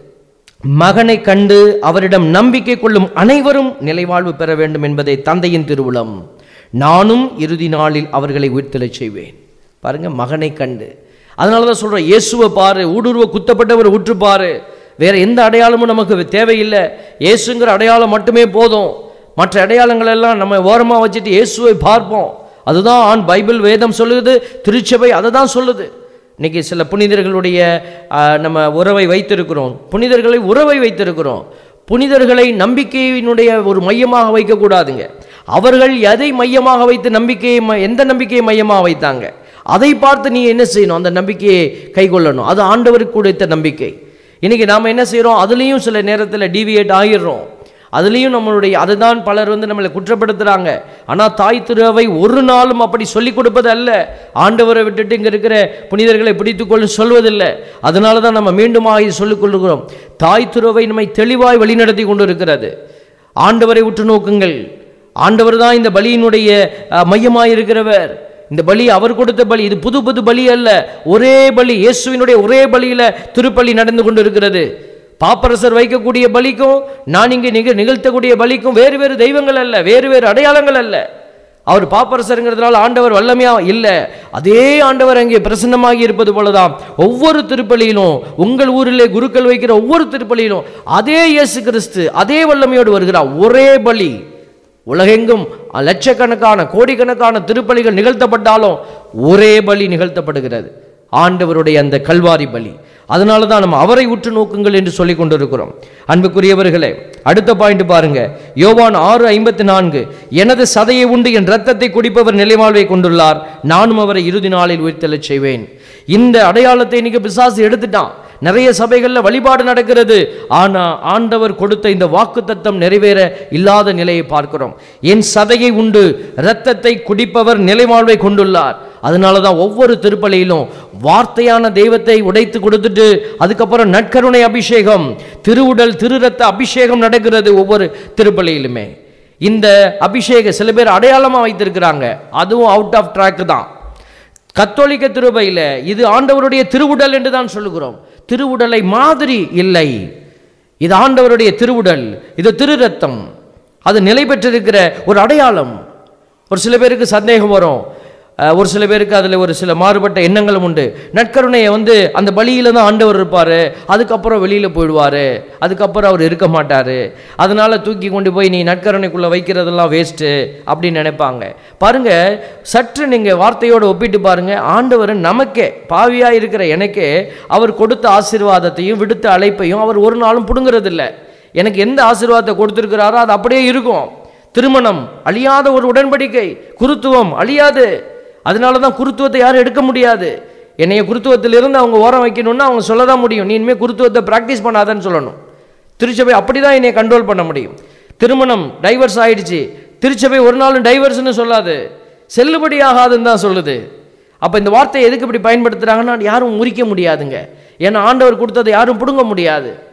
மகனை கண்டு அவரிடம் நம்பிக்கை கொள்ளும் அனைவரும் நிலைவாழ்வு பெற வேண்டும் என்பதை தந்தையின் திருவுளம் நானும் இறுதி நாளில் அவர்களை உயிர்த்தெழச் செய்வேன் பாருங்க மகனை கண்டு அதனால தான் சொல்கிறேன் இயேசுவை பாரு ஊடுருவ குத்தப்பட்டவர் உற்று பாரு வேற எந்த அடையாளமும் நமக்கு தேவையில்லை இயேசுங்கிற அடையாளம் மட்டுமே போதும் மற்ற அடையாளங்கள் எல்லாம் நம்ம ஓரமாக வச்சுட்டு இயேசுவை பார்ப்போம் அதுதான் ஆண் பைபிள் வேதம் சொல்லுது திருச்சபை அதை தான் சொல்லுது இன்னைக்கு சில புனிதர்களுடைய ஆ, நம்ம உறவை வைத்திருக்கிறோம் புனிதர்களை உறவை வைத்திருக்கிறோம் புனிதர்களை நம்பிக்கையினுடைய ஒரு மையமாக வைக்கக்கூடாதுங்க அவர்கள் எதை மையமாக வைத்து நம்பிக்கையை ம- எந்த நம்பிக்கையை மையமாக வைத்தாங்க அதை பார்த்து நீ என்ன செய்யணும் அந்த நம்பிக்கையை கைக்கொள்ளணும் அது ஆண்டவருக்கு கொடுத்த நம்பிக்கை இன்னைக்கு நாம் என்ன செய்கிறோம் அதுலேயும் சில நேரத்தில் டீவியேட் ஆகிடுறோம் அதுலேயும் நம்மளுடைய அதுதான் பலர் வந்து நம்மளை குற்றப்படுத்துகிறாங்க ஆனால் தாய் திருவை ஒரு நாளும் அப்படி சொல்லி கொடுப்பது அல்ல ஆண்டவரை விட்டுட்டு இங்கே இருக்கிற புனிதர்களை பிடித்துக்கொள்ளும் சொல்வதில்லை அதனால தான் நம்ம மீண்டுமாக சொல்லிக் கொள்கிறோம் தாய் திருவை நம்மை தெளிவாய் வழிநடத்தி கொண்டு இருக்கிறது ஆண்டவரை உற்று நோக்குங்கள் ஆண்டவர் தான் இந்த பலியினுடைய அஹ், மையமாய் இருக்கிறவர் இந்த பலி அவர் கொடுத்த பலி இது புது புது பலி அல்ல ஒரே பலி இயேசுவினுடைய ஒரே பலியில திருப்பலி நடந்து கொண்டு இருக்கிறது பாப்பரசர் வைக்கக்கூடிய பலிக்கும் நான் இங்கே நிக நிகழ்த்தக்கூடிய பலிக்கும் வேறு வேறு தெய்வங்கள் அல்ல வேறு வேறு அடையாளங்கள் அல்ல அவர் பாப்பரசருங்கிறதுனால ஆண்டவர் வல்லமையா இல்லை அதே ஆண்டவர் அங்கே பிரசன்னமாகி இருப்பது போலதான் ஒவ்வொரு திருப்பலியிலும் உங்கள் ஊரிலே குருக்கள் வைக்கிற ஒவ்வொரு திருப்பலியிலும் அதே இயேசு கிறிஸ்து அதே வல்லமையோடு வருகிறார் ஒரே பலி உலகெங்கும் லட்சக்கணக்கான கோடிக்கணக்கான திருப்பலிகள் நிகழ்த்தப்பட்டாலும் ஒரே பலி நிகழ்த்தப்படுகிறது ஆண்டவருடைய அந்த கல்வாரி பலி அதனால தான் நம்ம அவரை உற்று நோக்குங்கள் என்று சொல்லிக் கொண்டிருக்கிறோம் அன்புக்குரியவர்களே அடுத்த பாயிண்ட் பாருங்க யோவான் ஆறு ஐம்பத்தி நான்கு எனது சதையை உண்டு என் ரத்தத்தை குடிப்பவர் நிலைவாழ்வை கொண்டுள்ளார் நானும் அவரை இறுதி நாளில் உயிர்த்தெழச் செய்வேன் இந்த அடையாளத்தை இன்னைக்கு பிசாசு எடுத்துட்டான் நிறைய சபைகள்ல வழிபாடு நடக்கிறது ஆனா ஆண்டவர் கொடுத்த இந்த வாக்கு தத்தம் நிறைவேற இல்லாத நிலையை பார்க்கிறோம் என் சதையை உண்டு இரத்தத்தை குடிப்பவர் நிலைவாழ்வை கொண்டுள்ளார் அதனால தான் ஒவ்வொரு திருப்பலியிலும் வார்த்தையான தெய்வத்தை உடைத்து கொடுத்துட்டு அதுக்கப்புறம் நற்கருணை அபிஷேகம் திருவுடல் திருரத்த அபிஷேகம் நடக்கிறது ஒவ்வொரு திருப்பலியிலுமே இந்த அபிஷேக சில பேர் அடையாளமா வைத்திருக்கிறாங்க அதுவும் அவுட் ஆஃப் ட்ராக் தான் கத்தோலிக்க திருபையில் இது ஆண்டவருடைய திருவுடல் என்று தான் சொல்லுகிறோம் திருவுடலை மாதிரி இல்லை இது ஆண்டவருடைய திருவுடல் இது திரு ரத்தம் அது நிலை பெற்றிருக்கிற ஒரு அடையாளம் ஒரு சில பேருக்கு சந்தேகம் வரும் அஹ், ஒரு சில பேருக்கு அதில் ஒரு சில மாறுபட்ட எண்ணங்களும் உண்டு நற்கருணையை வந்து அந்த பலியில தான் ஆண்டவர் இருப்பார் அதுக்கப்புறம் வெளியில் போயிடுவார் அதுக்கப்புறம் அவர் இருக்க மாட்டார் அதனால தூக்கி கொண்டு போய் நீ நற்கருணைக்குள்ளே வைக்கிறதெல்லாம் வேஸ்ட்டு அப்படின்னு நினைப்பாங்க பாருங்க சற்று நீங்கள் வார்த்தையோடு ஒப்பிட்டு பாருங்க ஆண்டவர் நமக்கே பாவியாக இருக்கிற எனக்கே அவர் கொடுத்த ஆசீர்வாதத்தையும் விடுத்த அழைப்பையும் அவர் ஒரு நாளும் பிடுங்கிறதில்ல எனக்கு எந்த ஆசீர்வாதத்தை கொடுத்துருக்கிறாரோ அது அப்படியே இருக்கும் திருமணம் அழியாத ஒரு உடன்படிக்கை குருத்துவம் அழியாது அதனால தான் குருத்துவத்தை யாரும் எடுக்க முடியாது என்னைய குருத்துவத்திலிருந்து அவங்க ஓரம் வைக்கணும்னா அவங்க சொல்ல தான் முடியும் நீ இனிமேல் குருத்துவத்தை ப்ராக்டிஸ் பண்ணாதன்னு சொல்லணும் திருச்சபை அப்படி தான் என்னை கண்ட்ரோல் பண்ண முடியும் திருமணம் டைவர்ஸ் ஆயிடுச்சு திருச்சபை ஒரு நாளும் டைவர்ஸ்னு சொல்லாது செல்லுபடி ஆகாதுன்னு தான் சொல்லுது அப்போ இந்த வார்த்தையை எதுக்கு இப்படி பயன்படுத்துகிறாங்கன்னா யாரும் முறிக்க முடியாதுங்க ஏன்னா ஆண்டவர் கொடுத்ததை யாரும் பிடுங்க முடியாது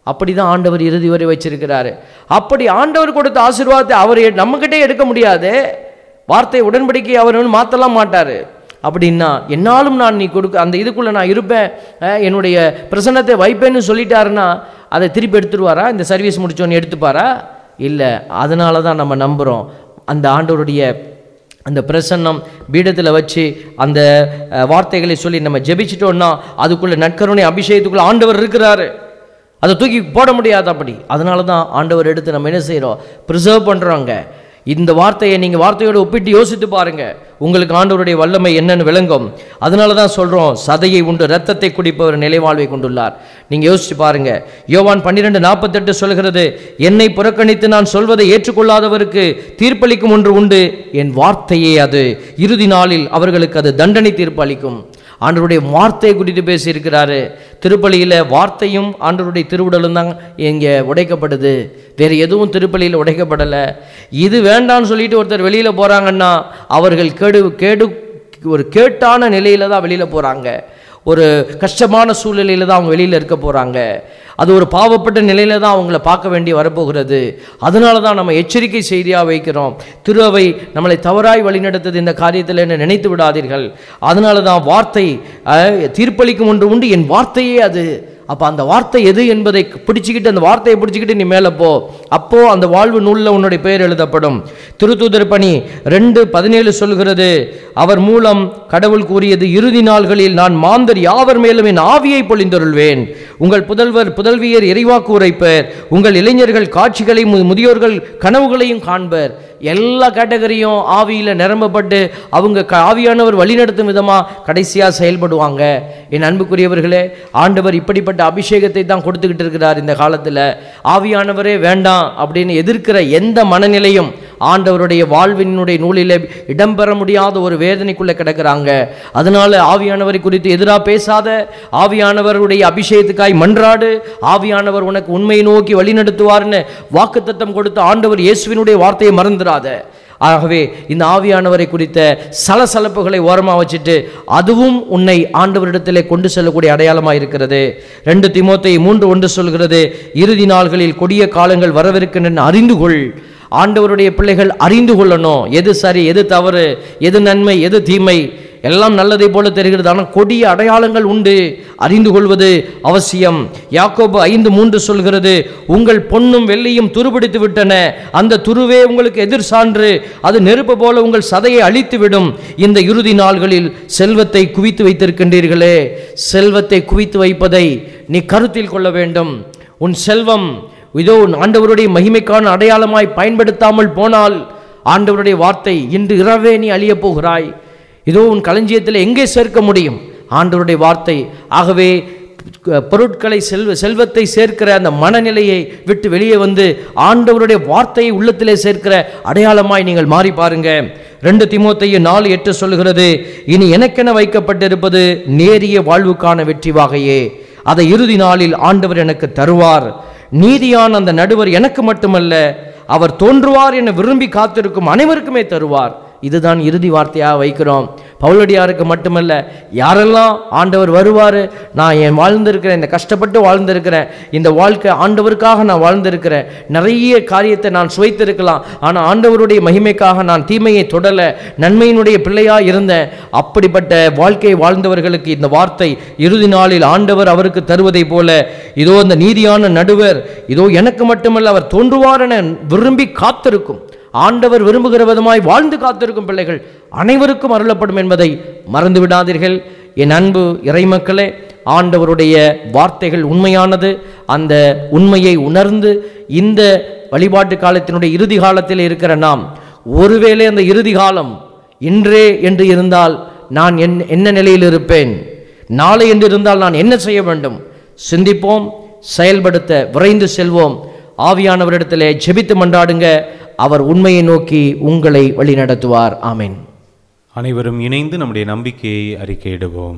அப்படி தான் ஆண்டவர் இறுதி வரை வச்சிருக்கிறாரு அப்படி ஆண்டவர் கொடுத்த ஆசீர்வாதத்தை அவர் எ- நம்மகிட்டே எடுக்க முடியாது வார்த்தை உடன்படிக்கை அவர் வந்து மாற்றலாம் மாட்டார் அப்படின்னா என்னாலும் நான் நீ கொடுக்க அந்த இதுக்குள்ளே நான் இருப்பேன் அஹ், என்னுடைய பிரசன்னத்தை வைப்பேன்னு சொல்லிட்டாருன்னா அதை திருப்பி எடுத்துருவாரா இந்த சர்வீஸ் முடிச்சோன்னு எடுத்துப்பாரா இல்லை அதனால தான் நம்ம நம்புகிறோம் அந்த ஆண்டவருடைய அந்த பிரசன்னம் பீடத்தில் வச்சு அந்த அஹ், வார்த்தைகளை சொல்லி நம்ம ஜெபிச்சிட்டோம்னா அதுக்குள்ள நற்கருணை அபிஷேகத்துக்குள்ள ஆண்டவர் இருக்கிறாரு அதை தூக்கி போட முடியாது அப்படி அதனால தான் ஆண்டவர் எடுத்து நம்ம என்ன செய்கிறோம் ப்ரிசர்வ் பண்ணுறோங்க இந்த வார்த்தையை நீங்கள் வார்த்தையோடு ஒப்பிட்டு யோசித்து பாருங்க உங்களுக்கு ஆண்டவருடைய வல்லமை என்னன்னு விளங்கும் அதனால தான் சொல்கிறோம் சதையை உண்டு ரத்தத்தை குடிப்பவர் நிலைவாழ்வை கொண்டுள்ளார் நீங்கள் யோசிச்சு பாருங்க யோவான் பன்னிரெண்டு நாற்பத்தெட்டு சொல்கிறது என்னை புறக்கணித்து நான் சொல்வதை ஏற்றுக்கொள்ளாதவருக்கு தீர்ப்பளிக்கும் ஒன்று உண்டு என் வார்த்தையே அது இறுதி நாளில் அவர்களுக்கு அது தண்டனை தீர்ப்பளிக்கும் ஆண்டவருடைய வார்த்தையை குறித்து பேசியிருக்கிறாரு திருப்பலியில் வார்த்தையும் ஆண்டவருடைய திருவுடலும் தான் இங்கே உடைக்கப்படுது வேறு எதுவும் திருப்பலியில் உடைக்கப்படலை இது வேண்டான்னு சொல்லிட்டு ஒருத்தர் வெளியில் போகிறாங்கன்னா அவர்கள் கேடு கேடு ஒரு கேட்டான நிலையில தான் வெளியில் போகிறாங்க ஒரு கஷ்டமான சூழ்நிலையில் தான் அவங்க வெளியில் இருக்க போகிறாங்க அது ஒரு பாவப்பட்ட நிலையில தான் அவங்கள பார்க்க வேண்டி வரப்போகிறது அதனால தான் நம்ம எச்சரிக்கை செய்தியாக வைக்கிறோம் திரு அவை நம்மளை தவறாய் வழிநடத்தது இந்த காரியத்தில் என்ன நினைத்து விடாதீர்கள் அதனால தான் வார்த்தை அஹ், தீர்ப்பளிக்கும் ஒன்று உண்டு என் வார்த்தையே அது அப்போ அந்த வார்த்தை எது என்பதை பிடிச்சிக்கிட்டு அந்த வார்த்தையை பிடிச்சிக்கிட்டு நீ மேலே போ அப்போ அந்த வாழ்வு நூலில் உன்னுடைய பெயர் எழுதப்படும் திருத்தூதர் பணி ரெண்டு பதினேழு சொல்கிறது அவர் மூலம் கடவுள் கூறியது இறுதி நாள்களில் நான் மாந்தர் யாவர் மேலும் என் ஆவியை பொழிந்தருள்வேன் உங்கள் புதல்வர் புதல்வியர் இறைவாக்கு உரைப்பர் உங்கள் இளைஞர்கள் காட்சிகளையும் மு- முதியோர்கள் கனவுகளையும் காண்பர் எல்லா கேட்டகரியும் ஆவியில் நிரம்பப்பட்டு அவங்க க- ஆவியானவர் வழிநடத்தும் விதமாக கடைசியாக செயல்படுவாங்க என் அன்புக்குரியவர்களே ஆண்டவர் இப்படிப்பட்ட அபிஷேகத்தை தான் கொடுத்துக்கிட்டு இருக்கிறார் இந்த காலத்தில் ஆவியானவரே வேண்டாம் அப்படின்னு எதிர்க்கிற எந்த மனநிலையும் ஆண்டவருடைய வாழ்வினுடைய நூலில் இடம்பெற முடியாத ஒரு வேதனைக்குள்ளே கிடக்கிறாங்க அதனால ஆவியானவரை குறித்து எதிராக பேசாத ஆவியானவருடைய அபிஷேகத்துக்காய் மன்றாடு ஆவியானவர் உனக்கு உண்மையை நோக்கி வழிநடத்துவார்னு வாக்குத்தத்தம் கொடுத்த ஆண்டவர் இயேசுவினுடைய வார்த்தையை மறந்துடாத ஆகவே இந்த ஆவியானவரை குறித்த சலசலப்புகளை ஓரமாக வச்சுட்டு அதுவும் உன்னை ஆண்டவரிடத்திலே கொண்டு செல்லக்கூடிய அடையாளமாக இருக்கிறது ரெண்டு திமோத்தை மூன்று ஒன்று சொல்கிறது இறுதி நாள்களில் கொடிய காலங்கள் வரவிருக்கின்றன அறிந்து கொள் ஆண்டவருடைய பிள்ளைகள் அறிந்து கொள்ளணும் எது சரி எது தவறு எது நன்மை எது தீமை எல்லாம் நல்லதை போல தெரிகிறது ஆனால் கொடிய அடையாளங்கள் உண்டு அறிந்து கொள்வது அவசியம் யாக்கோபு ஐந்து மூன்று சொல்கிறது உங்கள் பொன்னும் வெள்ளியும் துருபிடித்து விட்டன அந்த துருவே உங்களுக்கு எதிர் சான்று அது நெருப்பு போல உங்கள் சதையை அழித்துவிடும் இந்த இறுதி நாள்களில் செல்வத்தை குவித்து வைத்திருக்கின்றீர்களே செல்வத்தை குவித்து வைப்பதை நீ கருத்தில் கொள்ள வேண்டும் உன் செல்வம் இதோ உன் ஆண்டவருடைய மகிமைக்கான அடையாளமாய் பயன்படுத்தாமல் போனால் ஆண்டவருடைய வார்த்தை இன்று இரவே நீ அழியப் போகிறாய் இதோ உன் களஞ்சியத்தில் எங்கே சேர்க்க முடியும் ஆண்டவருடைய வார்த்தை ஆகவே பொருட்களை செல்வ செல்வத்தை சேர்க்கிற அந்த மனநிலையை விட்டு வெளியே வந்து ஆண்டவருடைய வார்த்தையை உள்ளத்திலே சேர்க்கிற அடையாளமாய் நீங்கள் மாறி பாருங்க ரெண்டு திமோத்தையும் நாலு எட்டு சொல்லுகிறது இனி எனக்கென வைக்கப்பட்டிருப்பது நேரிய வாழ்வுக்கான வெற்றி வாகையே அதை இறுதி நாளில் ஆண்டவர் எனக்கு தருவார் நீதியான அந்த நடுவர் எனக்கு மட்டுமல்ல அவர் தோன்றுவார் என விரும்பி காத்திருக்கும் அனைவருக்குமே தருவார் இதுதான் இறுதி வார்த்தையாக வைக்கிறோம் பவுலடியாருக்கு மட்டுமல்ல யாரெல்லாம் ஆண்டவர் வருவார் நான் என் வாழ்ந்திருக்கிறேன் இந்த கஷ்டப்பட்டு வாழ்ந்திருக்கிறேன் இந்த வாழ்க்கை ஆண்டவருக்காக நான் வாழ்ந்திருக்கிறேன் நிறைய காரியத்தை நான் சுவைத்திருக்கலாம் ஆனால் ஆண்டவருடைய மகிமைக்காக நான் தீமையை தொடலை நன்மையினுடைய பிள்ளையாக இருந்தேன் அப்படிப்பட்ட வாழ்க்கையை வாழ்ந்தவர்களுக்கு இந்த வார்த்தை இறுதி நாளில் ஆண்டவர் அவருக்கு தருவதைப் போல இதோ அந்த நீதியான நடுவர் இதோ எனக்கு மட்டுமல்ல அவர் தோன்றுவார் என விரும்பி காத்திருக்கும் ஆண்டவர் விரும்புகிற விதமாய் வாழ்ந்து காத்திருக்கும் பிள்ளைகள் அனைவருக்கும் அருளப்படும் என்பதை மறந்து விடாதீர்கள் என் அன்பு இறைமக்களே ஆண்டவருடைய வார்த்தைகள் உண்மையானது அந்த உண்மையை உணர்ந்து இந்த வழிபாட்டு காலத்தினுடைய இறுதி காலத்தில் இருக்கிற நாம் ஒருவேளை அந்த இறுதி காலம் இன்றே என்று இருந்தால் நான் என் என்ன நிலையில் இருப்பேன் நாளை என்று இருந்தால் நான் என்ன செய்ய வேண்டும் சிந்திப்போம் செயல்படுத்த விரைந்து செல்வோம் ஆவியானவரிடத்திலே ஜெபித்து மன்றாடுங்க அவர் உண்மையை நோக்கி உங்களை வழிநடத்துவார் ஆமென் அனைவரும் இணைந்து நம்முடைய நம்பிக்கையை அறிக்கையிடுவோம்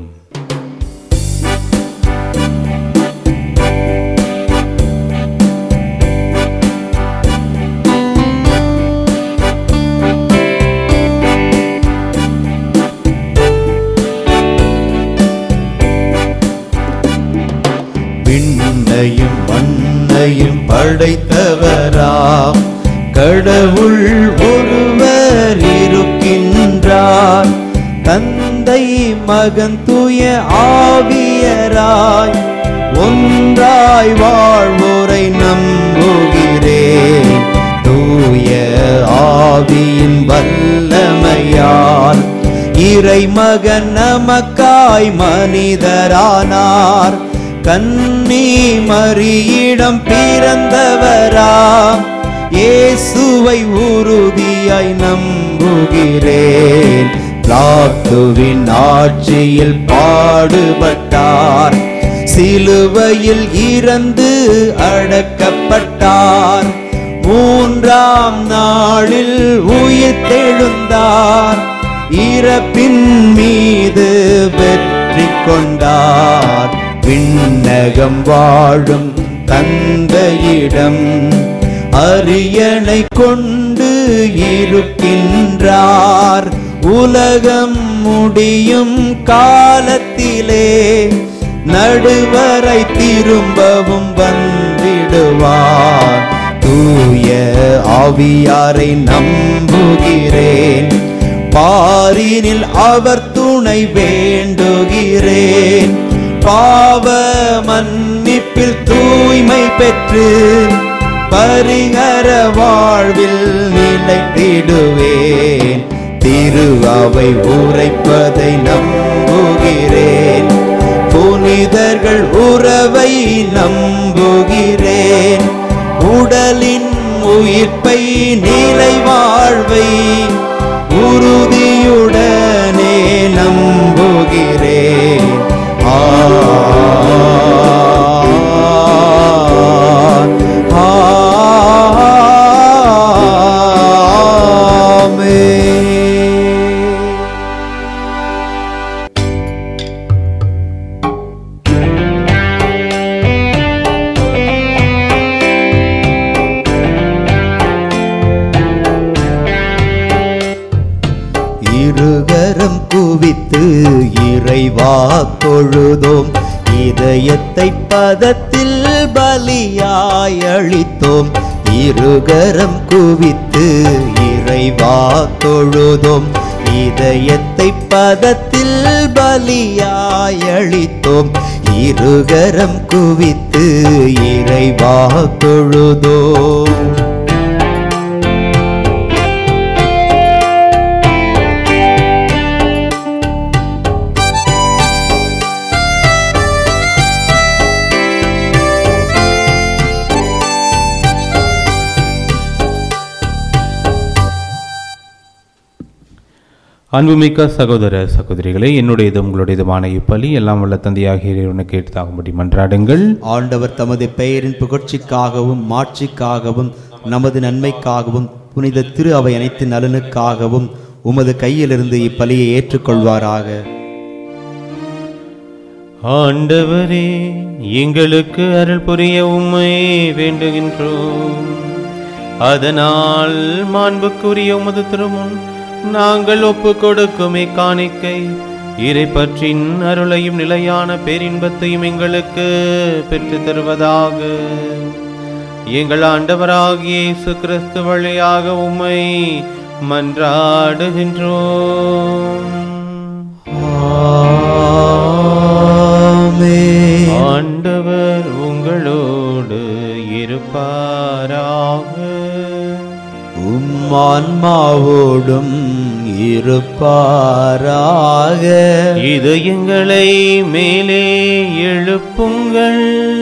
விண்ணையும் மண் வானத்தையும் படைத்தவராம் கடவுள் ஒருவர் இருக்கின்றார் தந்தை மகன் தூய ஆவியராய் ஒன்றாய் வாழ்வோரை நம்புகிறேன் தூய ஆவியின் வல்லமையால் இறைமகன் நமக்காய் மனிதரானார் கன்னி மரியிடம் பிறந்தவரா இயேசுவை உறுதியாய் நம்புகிறேன் பிளாத்துவின் ஆட்சியில் பாடுபட்டார் சிலுவையில் இறந்து அடக்கப்பட்டார் மூன்றாம் நாளில் உயிர்த்தெழுந்தார் இறப்பின் மீது வெற்றி கொண்டார் விண்ணகம் வாழும் தந்தையிடம் அரியணை கொண்டு இருக்கின்றார் உலகம் முடியும் காலத்திலே நடுவரை திரும்பவும் வந்திடுவார் தூய ஆவியாரை நம்புகிறேன் பாரினில் அவர் துணை வேண்டுகிறேன் பாவ மன்னிப்பில் தூய்மை பெற்று பரிகர வாழ்வில் நிலைத்திடுவேன் திரு அவை உரைப்பதை நம்புகிறேன் புனிதர்கள் உறவை நம்புகிறேன் உடலின் உயிர்ப்பை நிலை வாழ்வை உறுதியுடனே நம்புகிறேன் ஆ ஆமென். இருகரம் குவித்து இறைவா தொழுதோம் இதயத்தை பதத்தில் பலியாய் அளித்தோம் இருகரம் குவித்து இறைவா தொழுதோம் இதயத்தை பதத்தில் பலியாய் அளித்தோம் இருகரம் குவித்து இறைவா தொழுதோம் அன்புமிக்க சகோதர சகோதரிகளே என்னுடையது உங்களுடையதுமான இப்பலி எல்லாம் வல்ல தந்தையாகிய இறைவனுக்கு கேட்டதாகும்படி மன்றாடுங்கள் ஆண்டவர் தமது பெயரின் புகழ்ச்சிக்காகவும் மாட்சிக்காகவும் நமது நன்மைக்காகவும் புனித திரு அவை அனைத்து நலனுக்காகவும் உமது கையிலிருந்து இப்பலியை ஏற்றுக்கொள்வாராக ஆண்டவரே எங்களுக்கு அருள் புரிய உம்மை வேண்டுகின்றோம் அதனால் மாண்புக்குரிய உமது திருமுன் நாங்கள் ஒப்பு கொடுக்கும் இக்காணிக்கை இறைப்பற்றின் அருளையும் நிலையான பேரின்பத்தையும் எங்களுக்கு பெற்றுத் தருவதாக எங்கள் ஆண்டவராகிய இயேசு கிறிஸ்து வழியாக உம்மை மன்றாடுகின்றோம் ஆமென். ஆண்டவர் உங்களோடு இருப்பாராக உம் ஆன்மாவோடும் இருப்பாராக இது எங்களை மேலே எழுப்புங்கள்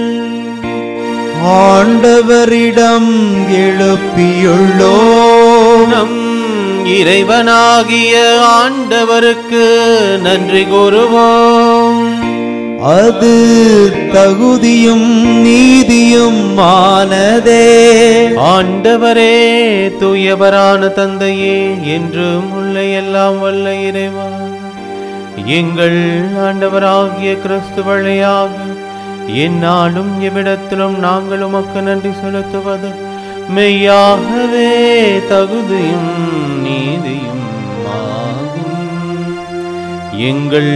ஆண்டவரிடம் எழுப்பியுள்ளோ நம் இறைவனாகிய ஆண்டவருக்கு நன்றி கூறுவோம் அது தகுதியும் நீதியும் ஆனதே ஆண்டவரே தூயவரான தந்தையே என்றும் உள்ள எல்லாம் வல்ல இறைவா எங்கள் ஆண்டவராகிய கிறிஸ்து வழியாக எந்நாளும் எவ்விடத்திலும் நாங்கள் உமக்கு நன்றி செலுத்துவது மெய்யாகவே தகுதியும் நீதியும் ஆகும் எங்கள்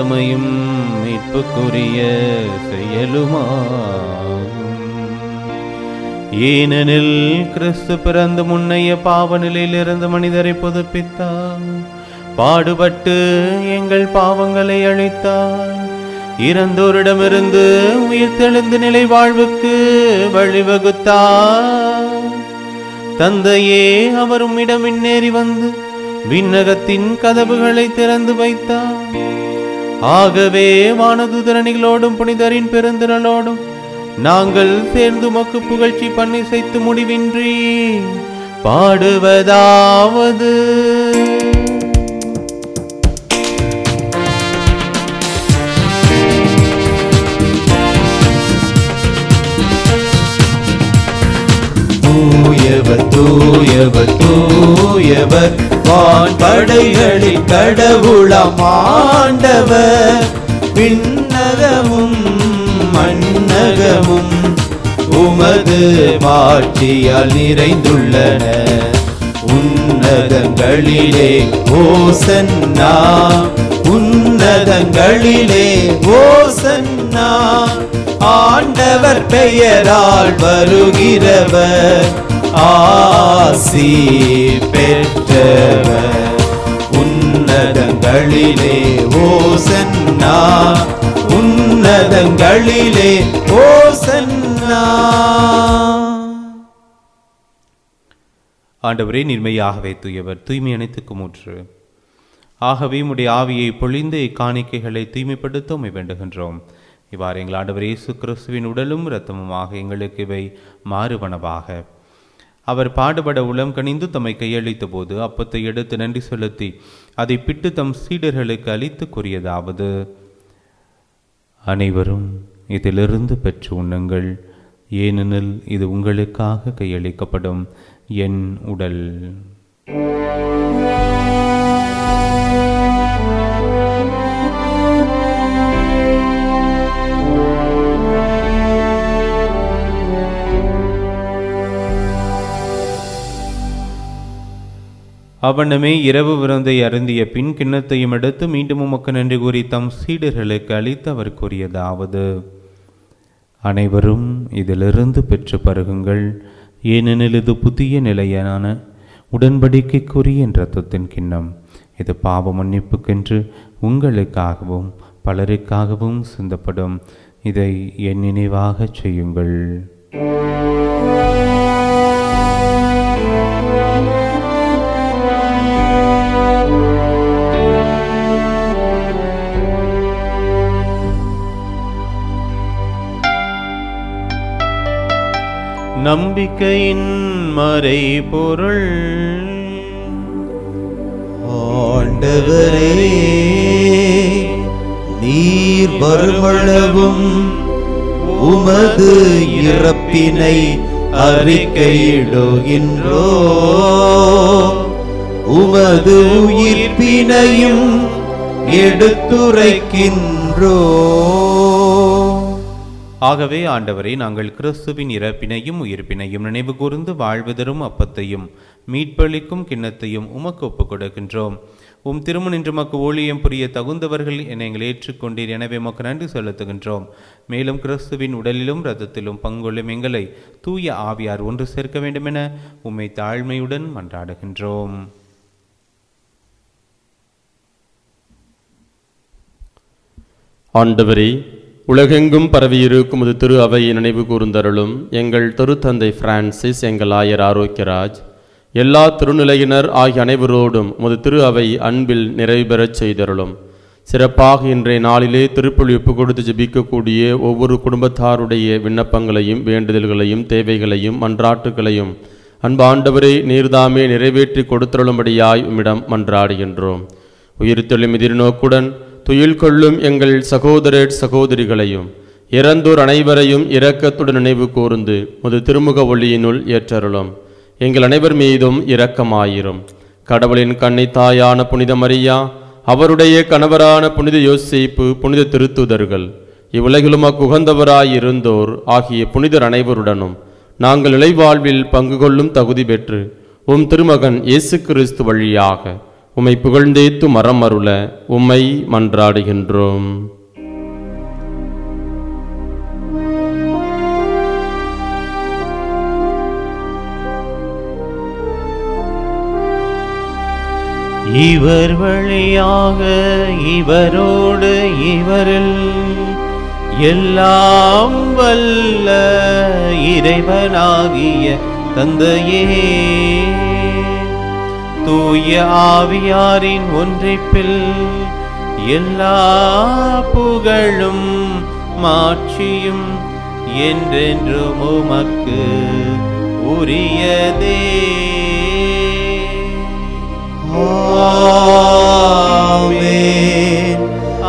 கடமையும் மீட்புக்குரிய செயலுமாகும் ஏனெனில் கிறிஸ்து பிறந்த முன்னைய பாவ நிலையிலிருந்து மனிதரை புதுப்பித்தார் பாடுபட்டு எங்கள் பாவங்களை அழித்தார் இறந்தோரிடமிருந்து உயிர்த்தெழுந்து நிலை வாழ்வுக்கு வழிவகுத்தார் தந்தையே அவர் உம்மிடம் முன்னேறி வந்து விண்ணகத்தின் கதவுகளை திறந்து வைத்தார் ஆகவே வானதுதரணிகளோடும் புனிதரின் பெருந்திரளோடும் நாங்கள் சேர்ந்து மக்கு புகழ்ச்சி பண்ணி செய்து முடிவின்றி பாடுவதாவது தூயவர் தூயவர் தூயவர் வான் படைகளில் கடவுளம் ஆண்டவர் விண்ணகமும் மண்ணகமும் உமது மாட்சியால் நிறைந்துள்ளன உன்னதங்களிலே ஓசன்னா உன்னதங்களிலே ஓசன்னா ஆண்டவர் பெயரால் வருகிறவர் ஆசி பெற்றவர் உன்னதங்களிலே ஓசன்னா உன்னதங்களிலே ஓசன்னா ஆண்டவரே நிர்மையாகவே தூயவர் தூய்மை அனைத்துக்கும் ஊற்று ஆகவே உம்முடைய ஆவியை பொழிந்து இக்காணிக்கைகளை தூய்மைப்படுத்த உம்மை வேண்டுகின்றோம் இவ்வாறு எங்கள் ஆண்டவர் இயேசு கிறிஸ்துவின் உடலும் இரத்தமுமாக எங்களுக்கு இவை மாறுவனவாக அவர் பாடுபட உளம் கனிந்து தம்மை கையளித்த போது அப்பத்தை எடுத்து நன்றி செலுத்தி அதை பிட்டு தம் சீடர்களுக்கு அளித்து கூறியதாவது அனைவரும் இதிலிருந்து பெற்று உண்ணுங்கள் ஏனெனில் இது உங்களுக்காக கையளிக்கப்படும் என் உடல் அவனமே இரவு விருந்தை அருந்திய பின் கிண்ணத்தையும் எடுத்து மீண்டும் உமக்கு நன்றி கூறி தம் சீடர்களுக்கு அளித்து அவர் கூறியதாவது அனைவரும் இதிலிருந்து பெற்று பருகுங்கள் ஏனெனில் இது புதிய நிலையான உடன்படிக்கைக்குரிய இரத்தத்தின் கிண்ணம் இது பாவ மன்னிப்புக்கென்று உங்களுக்காகவும் பலருக்காகவும் சிந்தப்படும் இதை என் நினைவாகச் செய்யுங்கள் நம்பிக்கையின் மறை பொருள் ஆண்டவரே நீர் வருமளவும் உமது இறப்பினை அறிக்கையிடுகின்றோ உமது உயிர்ப்பினையும் எடுத்துரைக்கின்றோ ஆகவே ஆண்டவரே நாங்கள் கிறிஸ்துவின் இறப்பினையும் உயிர்ப்பினையும் நினைவு கூர்ந்து வாழ்வதரும் அப்பத்தையும் மீட்பளிக்கும் கிண்ணத்தையும் உமக்கு ஒப்புக் கொடுக்கின்றோம் உம் திருமணின்று மக்கு ஊழியம் புரிய தகுந்தவர்கள் என எங்களை ஏற்றுக்கொண்டீர் எனவே மக்கு நன்றி செலுத்துகின்றோம் மேலும் கிறிஸ்துவின் உடலிலும் இரத்தத்திலும் பங்கொள்ளும் எங்களை தூய ஆவியார் ஒன்று சேர்க்க வேண்டுமென உம்மை தாழ்மையுடன் மன்றாடுகின்றோம் ஆண்டவரே உலகெங்கும் பரவியிருக்கும் இது திரு அவையை நினைவு கூர்ந்தருளும் எங்கள் திருத்தந்தை பிரான்சிஸ் எங்கள் ஆயர் ஆரோக்கியராஜ் எல்லா திருநிலையினர் ஆகிய அனைவரோடும் உமது திரு அவை அன்பில் நிறைவு பெறச் செய்தருளும் சிறப்பாக இன்றைய நாளிலே திருப்பலி ஒப்பு கொடுத்து ஜெபிக்கக்கூடிய ஒவ்வொரு குடும்பத்தாருடைய விண்ணப்பங்களையும் வேண்டுதல்களையும் தேவைகளையும் மன்றாட்டுகளையும் அன்பு ஆண்டவரே நீர்தாமே நிறைவேற்றி கொடுத்தருளும்படியாய் உம்மிடம் மன்றாடுகின்றோம் உயிர்த்தெழும் எதிர்நோக்குடன் துயில் கொள்ளும் எங்கள் சகோதரர் சகோதரிகளையும் இறந்தோர் அனைவரையும் இரக்கத்துடன் நினைவு கூர்ந்து முது திருமுக ஒளியினுள் ஏற்றருளும் எங்கள் அனைவர் மீதும் இரக்கமாயிரும் கடவுளின் கண்ணை தாயான புனித மரியா அவருடைய கணவரான புனித யோசேப்பு புனித திருத்துதர்கள் இவ்வுலகிலும் அக்குகந்தவராயிருந்தோர் ஆகிய புனிதர் அனைவருடனும் நாங்கள் இலைவாழ்வில் பங்கு கொள்ளும் தகுதி பெற்று உம் திருமகன் இயேசு கிறிஸ்து வழியாக உம்மை புகழ்ந்தேத்து மரம் அருள உம்மை மன்றாடுகின்றோம் இவர் வழியாக இவரோடு இவரில் எல்லாம் வல்ல இறைவனாகிய தந்தையே தூய ஆவியாரின் ஒன்றிப்பில் எல்லா புகழும் மாட்சியும் என்றென்றும் உமக்கு உரியதே ஆமென்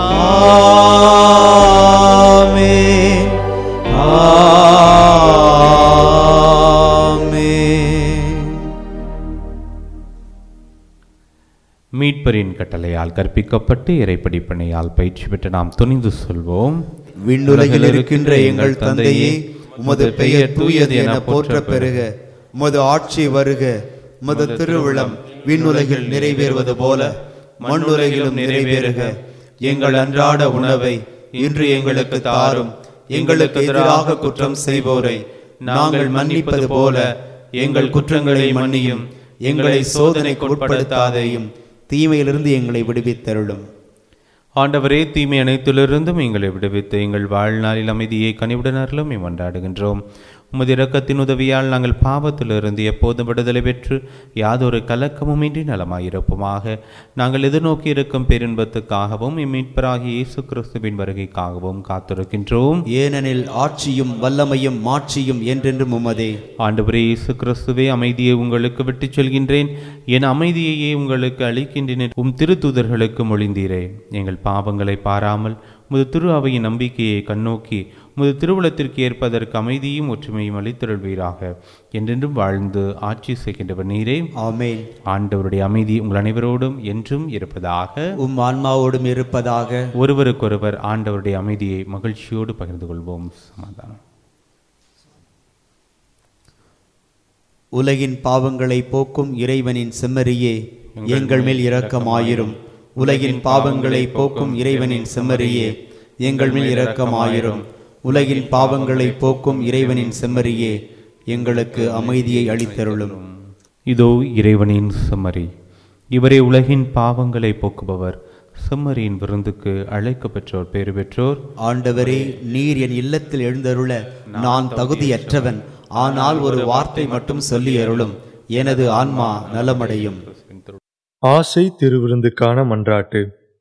ஆமென் ஆமென் மீட்பரின் கட்டளையால் கற்பிக்கப்பட்டு இறைப்படிப்பனையால் பயிற்சி பெற்று நாம் துணிந்து சொல்வோம் விண்ணுலகில் இருக்கின்ற எங்கள் தந்தையே உமது பெயர் தூயது என போற்ற பெறுக உமது ஆட்சி வருக உமது திருவிழம் விண்ணுலகில் நிறைவேறுவது போல மண்ணுலகிலும் நிறைவேறுக எங்கள் அன்றாட உணவை இன்று எங்களுக்கு தாரும் எங்களுக்கு எதிராக குற்றம் செய்வோரை நாங்கள் மன்னிப்பது போல எங்கள் குற்றங்களை மன்னியும் எங்களை சோதனைக்கு உட்படுத்தாதையும் தீமையிலிருந்து எங்களை விடுவித்தருளும் ஆண்டவரே தீமை அனைத்திலிருந்தும் எங்களை விடுவித்து எங்கள் வாழ்நாளில் அமைதியை கனிவுடனர்களும் கொண்டாடுகின்றோம் உமது இரக்கத்தின் உதவியால் நாங்கள் பாவத்திலிருந்து எப்போதும் விடுதலை பெற்று யாதொரு கலக்கமுமின்றி நலமாயிருப்போமாக நாங்கள் எதிர்நோக்கி இருக்கும் பேரின்பத்துக்காகவும் இம்மீட்பராகிய இயேசு கிறிஸ்துவின் வருகைக்காகவும் காத்திருக்கின்றோம் ஏனெனில் ஆட்சியும் வல்லமையும் மாட்சியும் என்றென்றும் உமதே ஆண்டவரே இயேசு கிறிஸ்துவே அமைதியை உங்களுக்கு விட்டுச் செல்கின்றேன் என் அமைதியையே உங்களுக்கு அளிக்கின்றேன் உம் திருத்தூதர்களுக்கு மொழிந்தீரே எங்கள் பாவங்களை பாராமல் முது திரு அவையின் நம்பிக்கையை கண்ணோக்கி முது திருவுளத்திற்கு ஏற்பதற்கு அமைதியும் ஒற்றுமையும் அளித்தருள்வீராக என்றென்றும் வாழ்ந்து ஆட்சி செய்கின்றவர் நீரே ஆமென் ஆண்டவருடைய அமைதி உங்கள் அனைவரோடும் என்றும் இருப்பதாக உம் ஆன்மாவோடும் இருப்பதாக ஒருவருக்கொருவர் ஆண்டவருடைய அமைதியை மகிழ்ச்சியோடு பகிர்ந்து கொள்வோம் சமாதானம் உலகின் பாவங்களை போக்கும் இறைவனின் செம்மறியே எங்கள் மேல் இரக்கமாயிரும் உலகின் பாவங்களை போக்கும் இறைவனின் செம்மறியே எங்கள் மேல் இரக்கமாயிரும் உலகின் பாவங்களை போக்கும் இறைவனின் செம்மறியே எங்களுக்கு அமைதியை அளித்தருளும் இதோ இறைவனின் செம்மறி இவரே உலகின் பாவங்களை போக்குபவர் செம்மறியின் விருந்துக்கு அழைக்க பெற்றோர் பேறு பெற்றோர் ஆண்டவரே நீர் என் இல்லத்தில் எழுந்தருள நான் தகுதியற்றவன் ஆனால் ஒரு வார்த்தை மட்டும் சொல்லி அருளும் எனது ஆன்மா நலமடையும் ஆசை திருவிருந்துக்கான மன்றாட்டு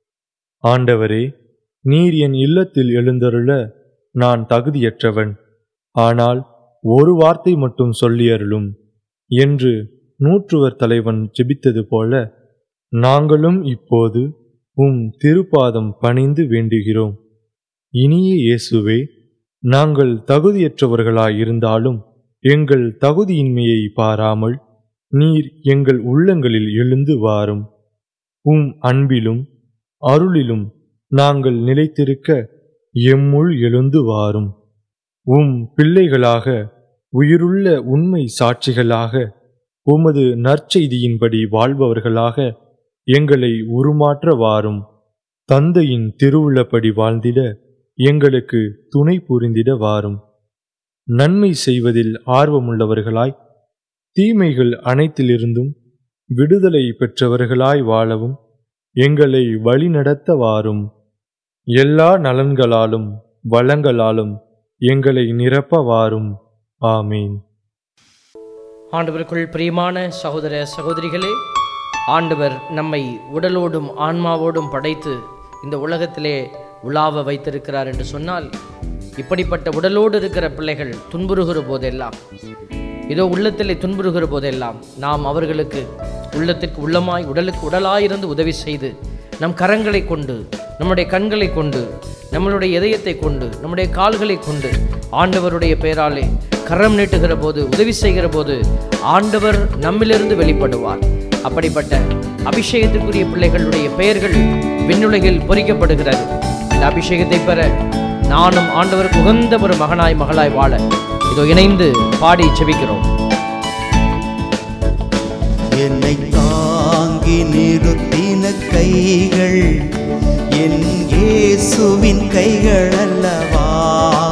ஆண்டவரே நீர் என் இல்லத்தில் எழுந்தருள நான் தகுதியற்றவன் ஆனால் ஒரு வார்த்தை மட்டும் சொல்லி அருளும் என்று நூற்றுவர் தலைவன் ஜெபித்தது போல நாங்களும் இப்போது உம் திருப்பாதம் பணிந்து வேண்டுகிறோம் இனிய இயேசுவே நாங்கள் தகுதியற்றவர்களாயிருந்தாலும் எங்கள் தகுதியின்மையை பாராமல் நீர் எங்கள் உள்ளங்களில் எழுந்து வாரும் உம் அன்பிலும் அருளிலும் நாங்கள் நிலைத்திருக்க எம்முள் எழுந்து வாரும் உம் பிள்ளைகளாக உயிருள்ள உண்மை சாட்சிகளாக உமது நற்செய்தியின்படி வாழ்பவர்களாக எங்களை உருமாற்ற வாரும் தந்தையின் திருவுள்ளப்படி வாழ்ந்திட எங்களுக்கு துணை புரிந்திட வாரும் நன்மை செய்வதில் ஆர்வமுள்ளவர்களாய் தீமைகள் அனைத்திலிருந்தும் விடுதலை பெற்றவர்களாய் வாழவும் எங்களை வழிநடத்த வாரும் எல்லா நலன்களாலும் வளங்களாலும் எங்களை நிரப்ப வாரும் ஆமீன் ஆண்டவருக்குள் பிரியமான சகோதர சகோதரிகளே ஆண்டவர் நம்மை உடலோடும் ஆன்மாவோடும் படைத்து இந்த உலகத்திலே உலாவ வைத்திருக்கிறார் என்று சொன்னால் இப்படிப்பட்ட உடலோடு இருக்கிற பிள்ளைகள் துன்புறுகிற போதெல்லாம் இதோ உள்ளத்திலே துன்புறுகிற போதெல்லாம் நாம் அவர்களுக்கு உள்ளத்திற்கு உள்ளமாய் உடலுக்கு உடலாயிருந்து உதவி செய்து நம் கரங்களை கொண்டு நம்முடைய கண்களை கொண்டு நம்மளுடைய இதயத்தை கொண்டு நம்முடைய கால்களை கொண்டு ஆண்டவருடைய பெயராலே கரம் நீட்டுகிற போது உதவி செய்கிற போது ஆண்டவர் நம்மிலிருந்து வெளிப்படுவார் அப்படிப்பட்ட அபிஷேகத்திற்குரிய பிள்ளைகளுடைய பெயர்கள் விண்ணுலகில் பொறிக்கப்படுகிறது இந்த அபிஷேகத்தை பெற நானும் ஆண்டவருக்கு உகந்த ஒரு மகனாய் மகளாய் வாழ இதோ இணைந்து பாடி செபிக்கிறோம் என்னை தாங்கி நிறுத்தின கைகள் என் இயேசுவின் கைகள் அல்லவா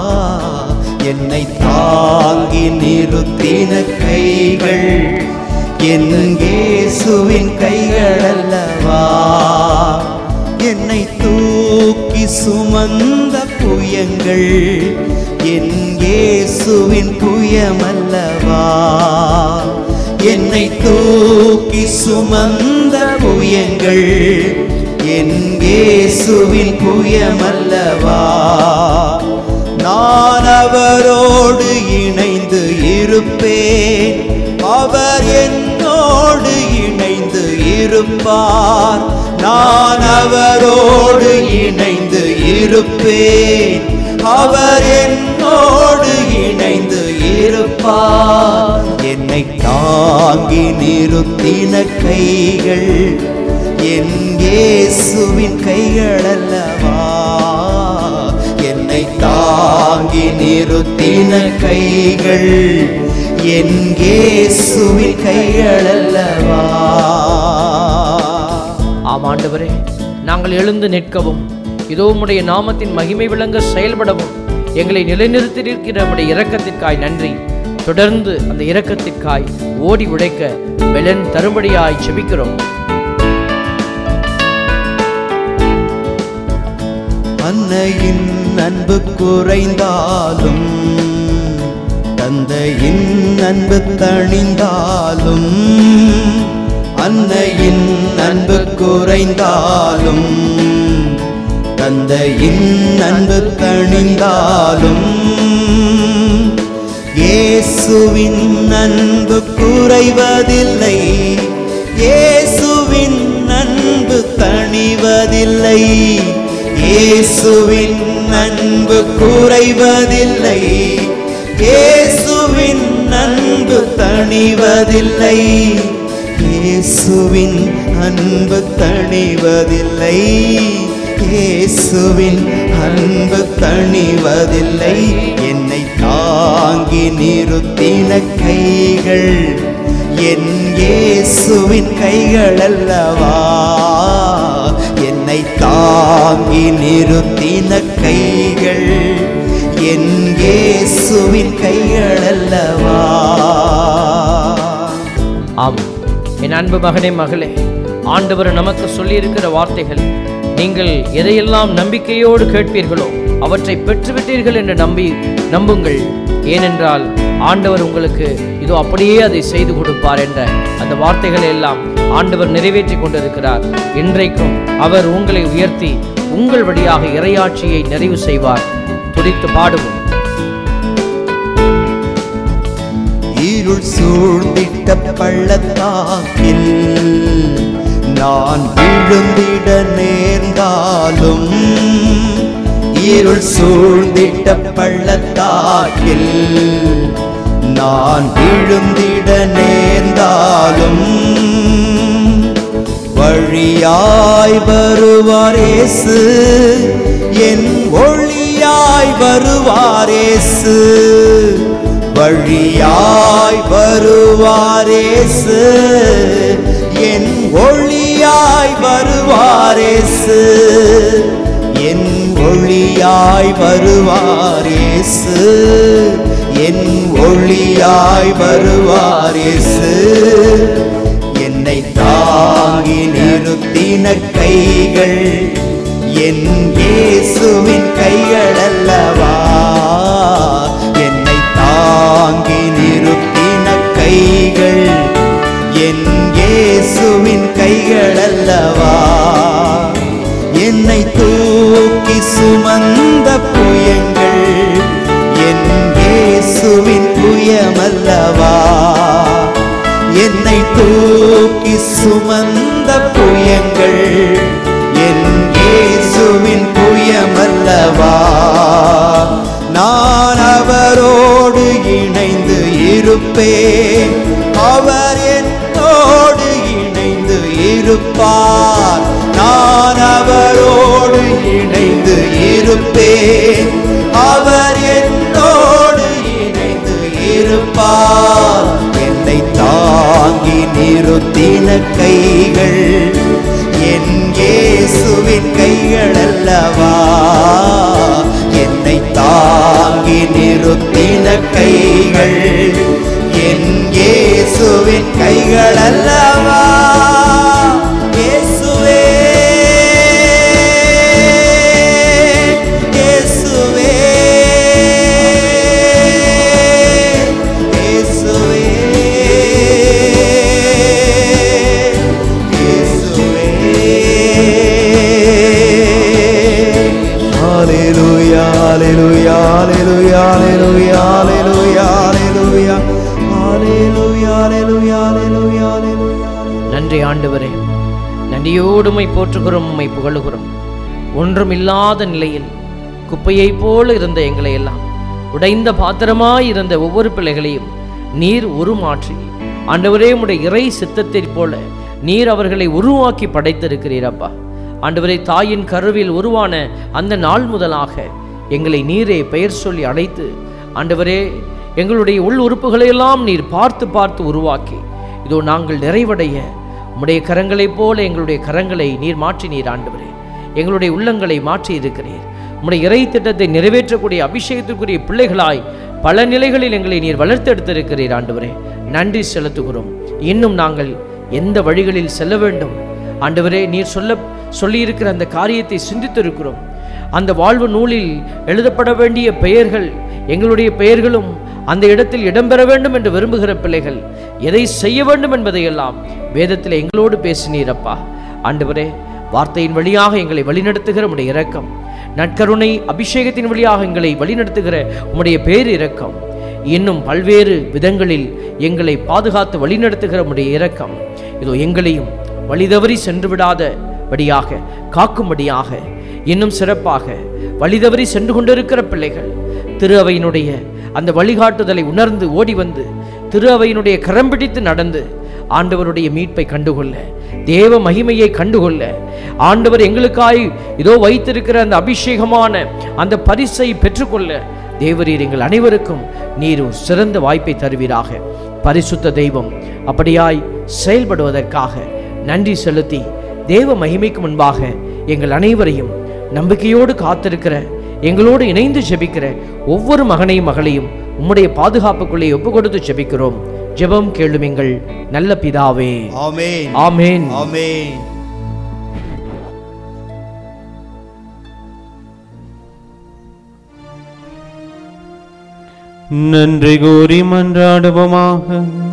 என்னை தாங்கி நிறுத்தின கைகள் என் இயேசுவின் கைகளல்லவா என்னை தூக்கி சுமந்த புயங்கள் என் இயேசுவின் புயமல்லவா என்னை தூக்கி சுமந்த புயங்கள் என் இயேசுவின் புயமல்லவா நான் அவரோடு இணைந்து இருப்பேன் அவர் என்னோடு இணைந்து இருப்பார் நான் அவரோடு இணைந்து இருப்பேன் அவர் என்னோடு இணைந்து இருப்பார் என்னை தாங்கி நிறுத்தின கைகள் என் இயேசுவின் கைகளல்லவா என்னை தாங்கி நிறுத்தின கைகள் என் இயேசுவின் கைகளல்லவா ஆம் ஆண்டவரே நாங்கள் எழுந்து நிற்கவும் இதோ உம்முடைய நாமத்தின் மகிமை விளங்க செயல்படவும் எங்களை நிலைநிறுத்தியிருக்கிற நம்முடைய இரக்கத்திற்காய் நன்றி தொடர்ந்து அந்த இரக்கத்திற்காய் ஓடி உழைக்க பெலன் தரும்படியாய் செபிக்கிறோம் அன்னையின் அன்பு குறைந்தாலும் தந்தையின் அன்பு தணிந்தாலும் அன்னையின் அன்பு குறைந்தாலும் தந்தையின் அன்பு தணிந்தாலும் இயேசுவின் அன்பு குறைவதில்லை இயேசுவின் அன்பு தணிவதில்லை இயேசுவின் அன்பு குறைவதில்லை இயேசுவின் அன்பு தணிவதில்லை இயேசுவின் அன்பு தணிவதில்லை இயேசுவின் அன்பு தணிவதில்லை என்னை தாங்கி நிறுத்தின கைகள் என் இயேசுவின் கைகள் அல்லவா என்னை தாங்கி நிறுத்தின கைகள் என் இயேசுவின் கைகள் அல்லவா ஆம் என் அன்பு மகனே மகளே ஆண்டவர் நமக்கு சொல்லியிருக்கிற வார்த்தைகள் நீங்கள் எதையெல்லாம் நம்பிக்கையோடு கேட்பீர்களோ அவற்றை பெற்றுவிட்டீர்கள் என்று நம்பி நம்புங்கள் ஏனென்றால் ஆண்டவர் உங்களுக்கு இதோ அப்படியே அதை செய்து கொடுப்பார் என்ற அந்த வார்த்தைகளை எல்லாம் ஆண்டவர் நிறைவேற்றி கொண்டிருக்கிறார் இன்றைக்கும் அவர் உங்களை உயர்த்தி உங்கள் வழியாக இறையாட்சியை நிறைவு செய்வார் துடித்து பாடுவோம் இருள் சூழ்ந்திட்ட பள்ளத்தாக்கில் நான் விழுந்திட நேர்ந்தாலும் இருள் சூழ்ந்திட்ட பள்ளத்தாக்கில் நான் விழுந்திட நேர்ந்தாலும் வழியாய் வருவாரேசு என் ஒளியாய் வருவாரேசு வழியாய் வருவாரேசு என் ஒளியாய் வருவாரேசு என் ஒளியாய் வருவாரேசு என் ஒளியாய் வருவாரேசு என்னை தாங்கி நிறுத்தின கைகள் என் இயேசுவின் கைகள் அல்லவா என்னை தாங்கி நிறுத்தின கைகள் என் இயேசுவின் கைகள் அல்லவா என்னை தூக்கி சுமந்த புயங்கள் என் இயேசுவின் புயமல்லவா என்னை தூக்கி சுமந்த புயங்கள் என் இயேசுவின் புயமல்லவா நான் அவரோடு இணைந்து இருப்பேன் அவர் என்னோடு இணைந்து இருப்பார் நான் அவரோடு இணைந்து இருப்பேன் அவர் என்னோடு இணைந்து இருப்பார் என்னை தாங்கி நிறுத்தின கைகள் என் இயேசுவின் கைகள் அல்லவா என்னை தாங்கி நிறுத்தின கைகள் என் இயேசுவின் இயேசுவின் கைகள் அல்லவா இயேசுவே இயேசுவே இயேசுவே இயேசுவே ஹalleluya ஹalleluya ஹalleluya ஹalleluya ஹalleluya ஹalleluya ஹalleluya ஹalleluya ஹalleluya ஹalleluya நன்றி ஆண்டவரே நன்றியோடு உம்மை போற்றுகிறோம் உம்மை புகழுகிறோம் ஒன்றுமில்லாத நிலையில் குப்பையைப் போல இருந்த எங்களை எல்லாம் உடைந்த பாத்திரமாய் இருந்த ஒவ்வொரு பிள்ளைகளையும் நீர் உருமாற்றி ஆண்டவரே உம்முடைய இறை சித்தத்தைப் போல நீர் அவர்களை உருவாக்கி படைத்திருக்கிறீர் அப்பா ஆண்டவரே தாயின் கருவில் உருவான அந்த நாள் முதலாக எங்களை நீரே பெயர் சொல்லி அழைத்து ஆண்டவரே எங்களுடைய உள் உறுப்புகளையெல்லாம் நீர் பார்த்து பார்த்து உருவாக்கி இதோ நாங்கள் நிறைவடைய உம்முடைய கரங்களைப் போல எங்களுடைய கரங்களை நீர் மாற்றினீர் ஆண்டவரே எங்களுடைய உள்ளங்களை மாற்றி இருக்கிறீர் உம்முடைய இறை திட்டத்தை நிறைவேற்றக்கூடிய அபிஷேகத்திற்குரிய பிள்ளைகளாய் பல நிலைகளில் எங்களை நீர் வளர்த்தெடுத்திருக்கிறீர் ஆண்டவரே நன்றி செலுத்துகிறோம் இன்னும் நாங்கள் எந்த வழிகளில் செல்ல வேண்டும் ஆண்டவரே நீர் சொல்ல சொல்லியிருக்கிற அந்த காரியத்தை சிந்தித்திருக்கிறோம் அந்த வாழ்வு நூலில் எழுதப்பட வேண்டிய பெயர்கள் எங்களுடைய பெயர்களும் அந்த இடத்தில் இடம்பெற வேண்டும் என்று விரும்புகிற பிள்ளைகள் எதை செய்ய வேண்டும் என்பதையெல்லாம் வேதத்தில் எங்களோடு பேசினீரப்பா ஆண்டவரே வார்த்தையின் வழியாக எங்களை வழிநடத்துகிற உம்முடைய இரக்கம் நற்கருணை அபிஷேகத்தின் வழியாக எங்களை வழிநடத்துகிற உம்முடைய பேர் இரக்கம் இன்னும் பல்வேறு விதங்களில் எங்களை பாதுகாத்து வழிநடத்துகிற உம்முடைய இரக்கம் இதோ எங்களையும் வழிதவறி சென்று விடாதபடியாக காக்கும்படியாக இன்னும் சிறப்பாக வழிதவறி சென்று கொண்டிருக்கிற பிள்ளைகள் திரு அவையினுடைய அந்த வழிகாட்டுதலை உணர்ந்து ஓடி வந்து திரு அவையினுடைய கரம் பிடித்து நடந்து ஆண்டவருடைய மீட்பை கண்டுகொள்ள தேவ மகிமையை கண்டுகொள்ள ஆண்டவர் எங்களுக்காய் இதோ வைத்திருக்கிற அந்த அபிஷேகமான அந்த பரிசை பெற்றுக்கொள்ள தேவரீர் எங்கள் அனைவருக்கும் நீர் ஒரு சிறந்த வாய்ப்பை தருவீராக பரிசுத்த தெய்வம் அப்படியாய் செயல்படுவதற்காக நன்றி செலுத்தி தேவ மகிமைக்கு முன்பாக எங்கள் அனைவரையும் நம்பிக்கையோடு காத்திருக்கிற எங்களோடு இணைந்து ஜெபிக்கிற ஒவ்வொரு மகனையும் மகளையும் உம்முடைய பாதுகாப்புக்குள்ளே ஒப்பு கொடுத்து ஜெபிக்கிறோம் ஜெபம் கேளும் எங்கள் நல்ல பிதாவே ஆமென் ஆமென் ஆமென் நன்றி கூறி மன்றாடுவோமாக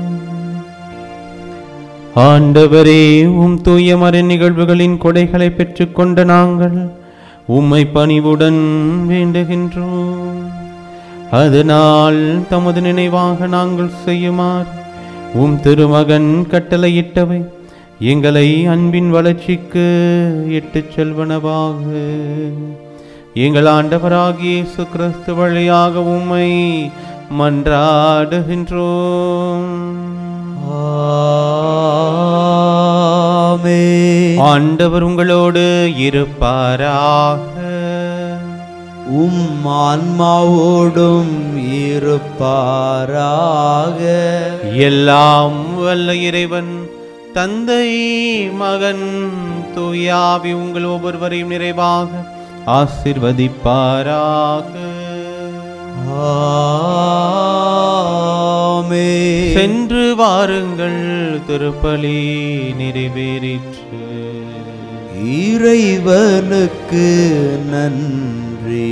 ஆண்டவரே உம் தூய மறை நிகழ்வுகளின் கொடைகளை பெற்றுக்கொண்ட நாங்கள் உம்மை பணிவுடன் வேண்டுகின்றோம் அதனால் தமது நினைவாக நாங்கள் செய்யுமாறு உம் திருமகன் கட்டளையிட்டவை எங்களை அன்பின் வளர்ச்சிக்கு இட்டுச் செல்வனவாக எங்கள் ஆண்டவராகிய இயேசு கிறிஸ்து வழியாக உம்மை மன்றாடுகின்றோம் ஆமென் ஆண்டவர் உங்களோடு இருப்பாராக உம் ஆன்மாவோடும் இருப்பாராக எல்லாம் வல்ல இறைவன் தந்தை மகன் தூயாவி உங்கள் ஒவ்வொருவரையும் நிறைவாக ஆசிர்வதிப்பாராக ஆமென் சென்று வாருங்கள் திருப்பலி நிறைவேறிற்று இறைவனுக்கு நன்றி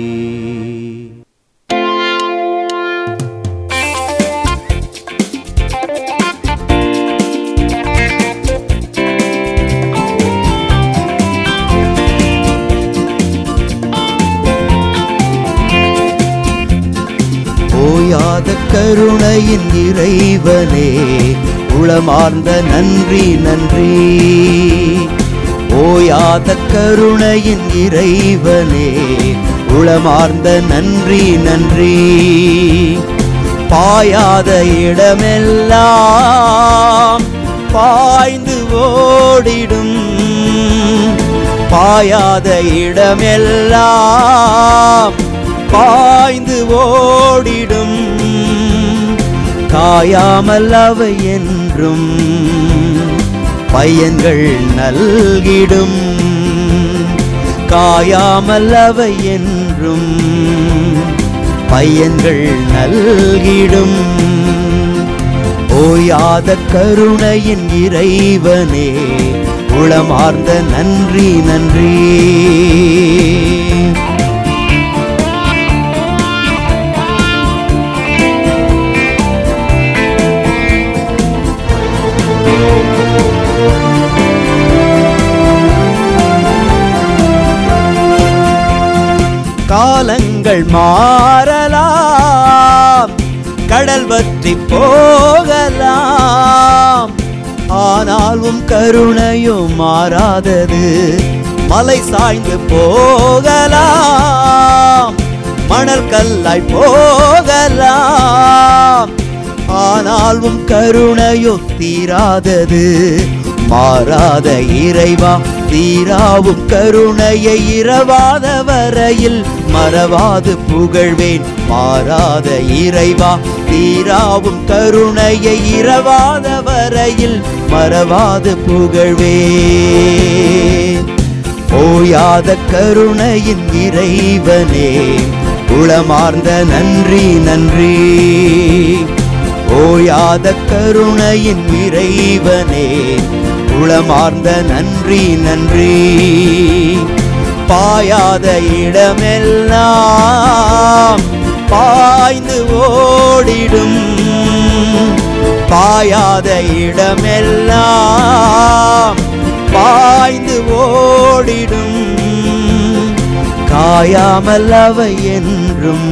ஓயாத கருணையின் இறைவனே உளமார்ந்த நன்றி நன்றி ஓயாத கருணையின் இறைவனே உளமார்ந்த நன்றி நன்றி பாயாத இடமெல்லாம் பாய்ந்து ஓடிடும் பாயாத இடமெல்லாம் பாய்ந்து ஓடிடும் காயாமல் அவை என்றும் பயன்கள் நல்கிடும் காயாமல் அவை என்றும் பயன்கள் நல்கிடும் ஓயாத கருணையின் இறைவனே உளமார்ந்த நன்றி நன்றி காலங்கள் மாறலாம் கடல் வற்றி போகலாம் ஆனால் உம் கருணையும் மாறாதது மலை சாய்ந்து போகலாம் மணல் கல்லாய் போகலாம் ஆனால் உம் கருணையோ தீராதது மாறாத இறைவா தீராவும் கருணையை இரவாத வரையில் மறவாது புகழ்வேன் மாறாத இறைவா தீராவும் கருணையை இரவாத வரையில் மறவாது புகழ்வேன் ஓயாத கருணையின் இறைவனே உளமார்ந்த நன்றி நன்றி ஓயாத கருணையின் இறைவனே உளமார்ந்த நன்றி நன்றி பாயாத இடமெல்லாம் பாய்ந்து ஓடிடும் பாயாத இடமெல்லாம் பாய்ந்து ஓடிடும் காயாமல் அவை என்றும்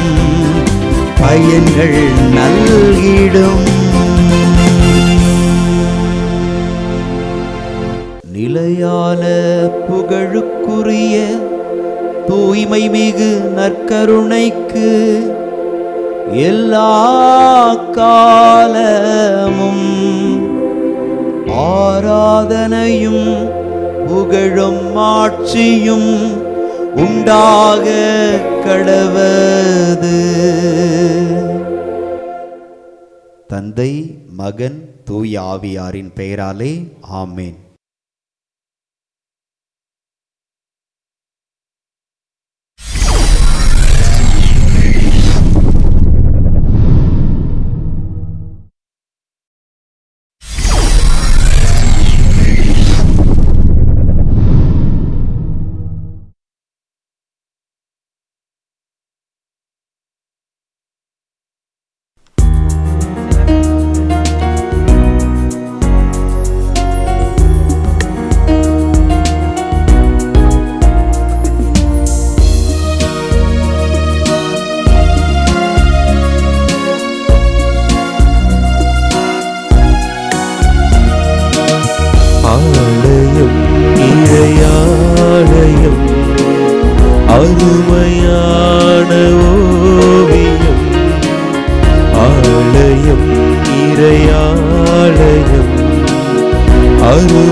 பயன்கள் நல்கிடும் நிலையான புகழுக்குரிய தூய்மை மிகு நற்கருணைக்கு எல்லா காலமும் ஆராதனையும் புகழும் ஆட்சியும் உண்டாக கடவது தந்தை மகன் தூய ஆவியாரின் பெயராலே ஆமேன் ஆலயம் இறையாலயம் அருமையான ஓவியம் ஆலயம் இறையாலயம் அருமையான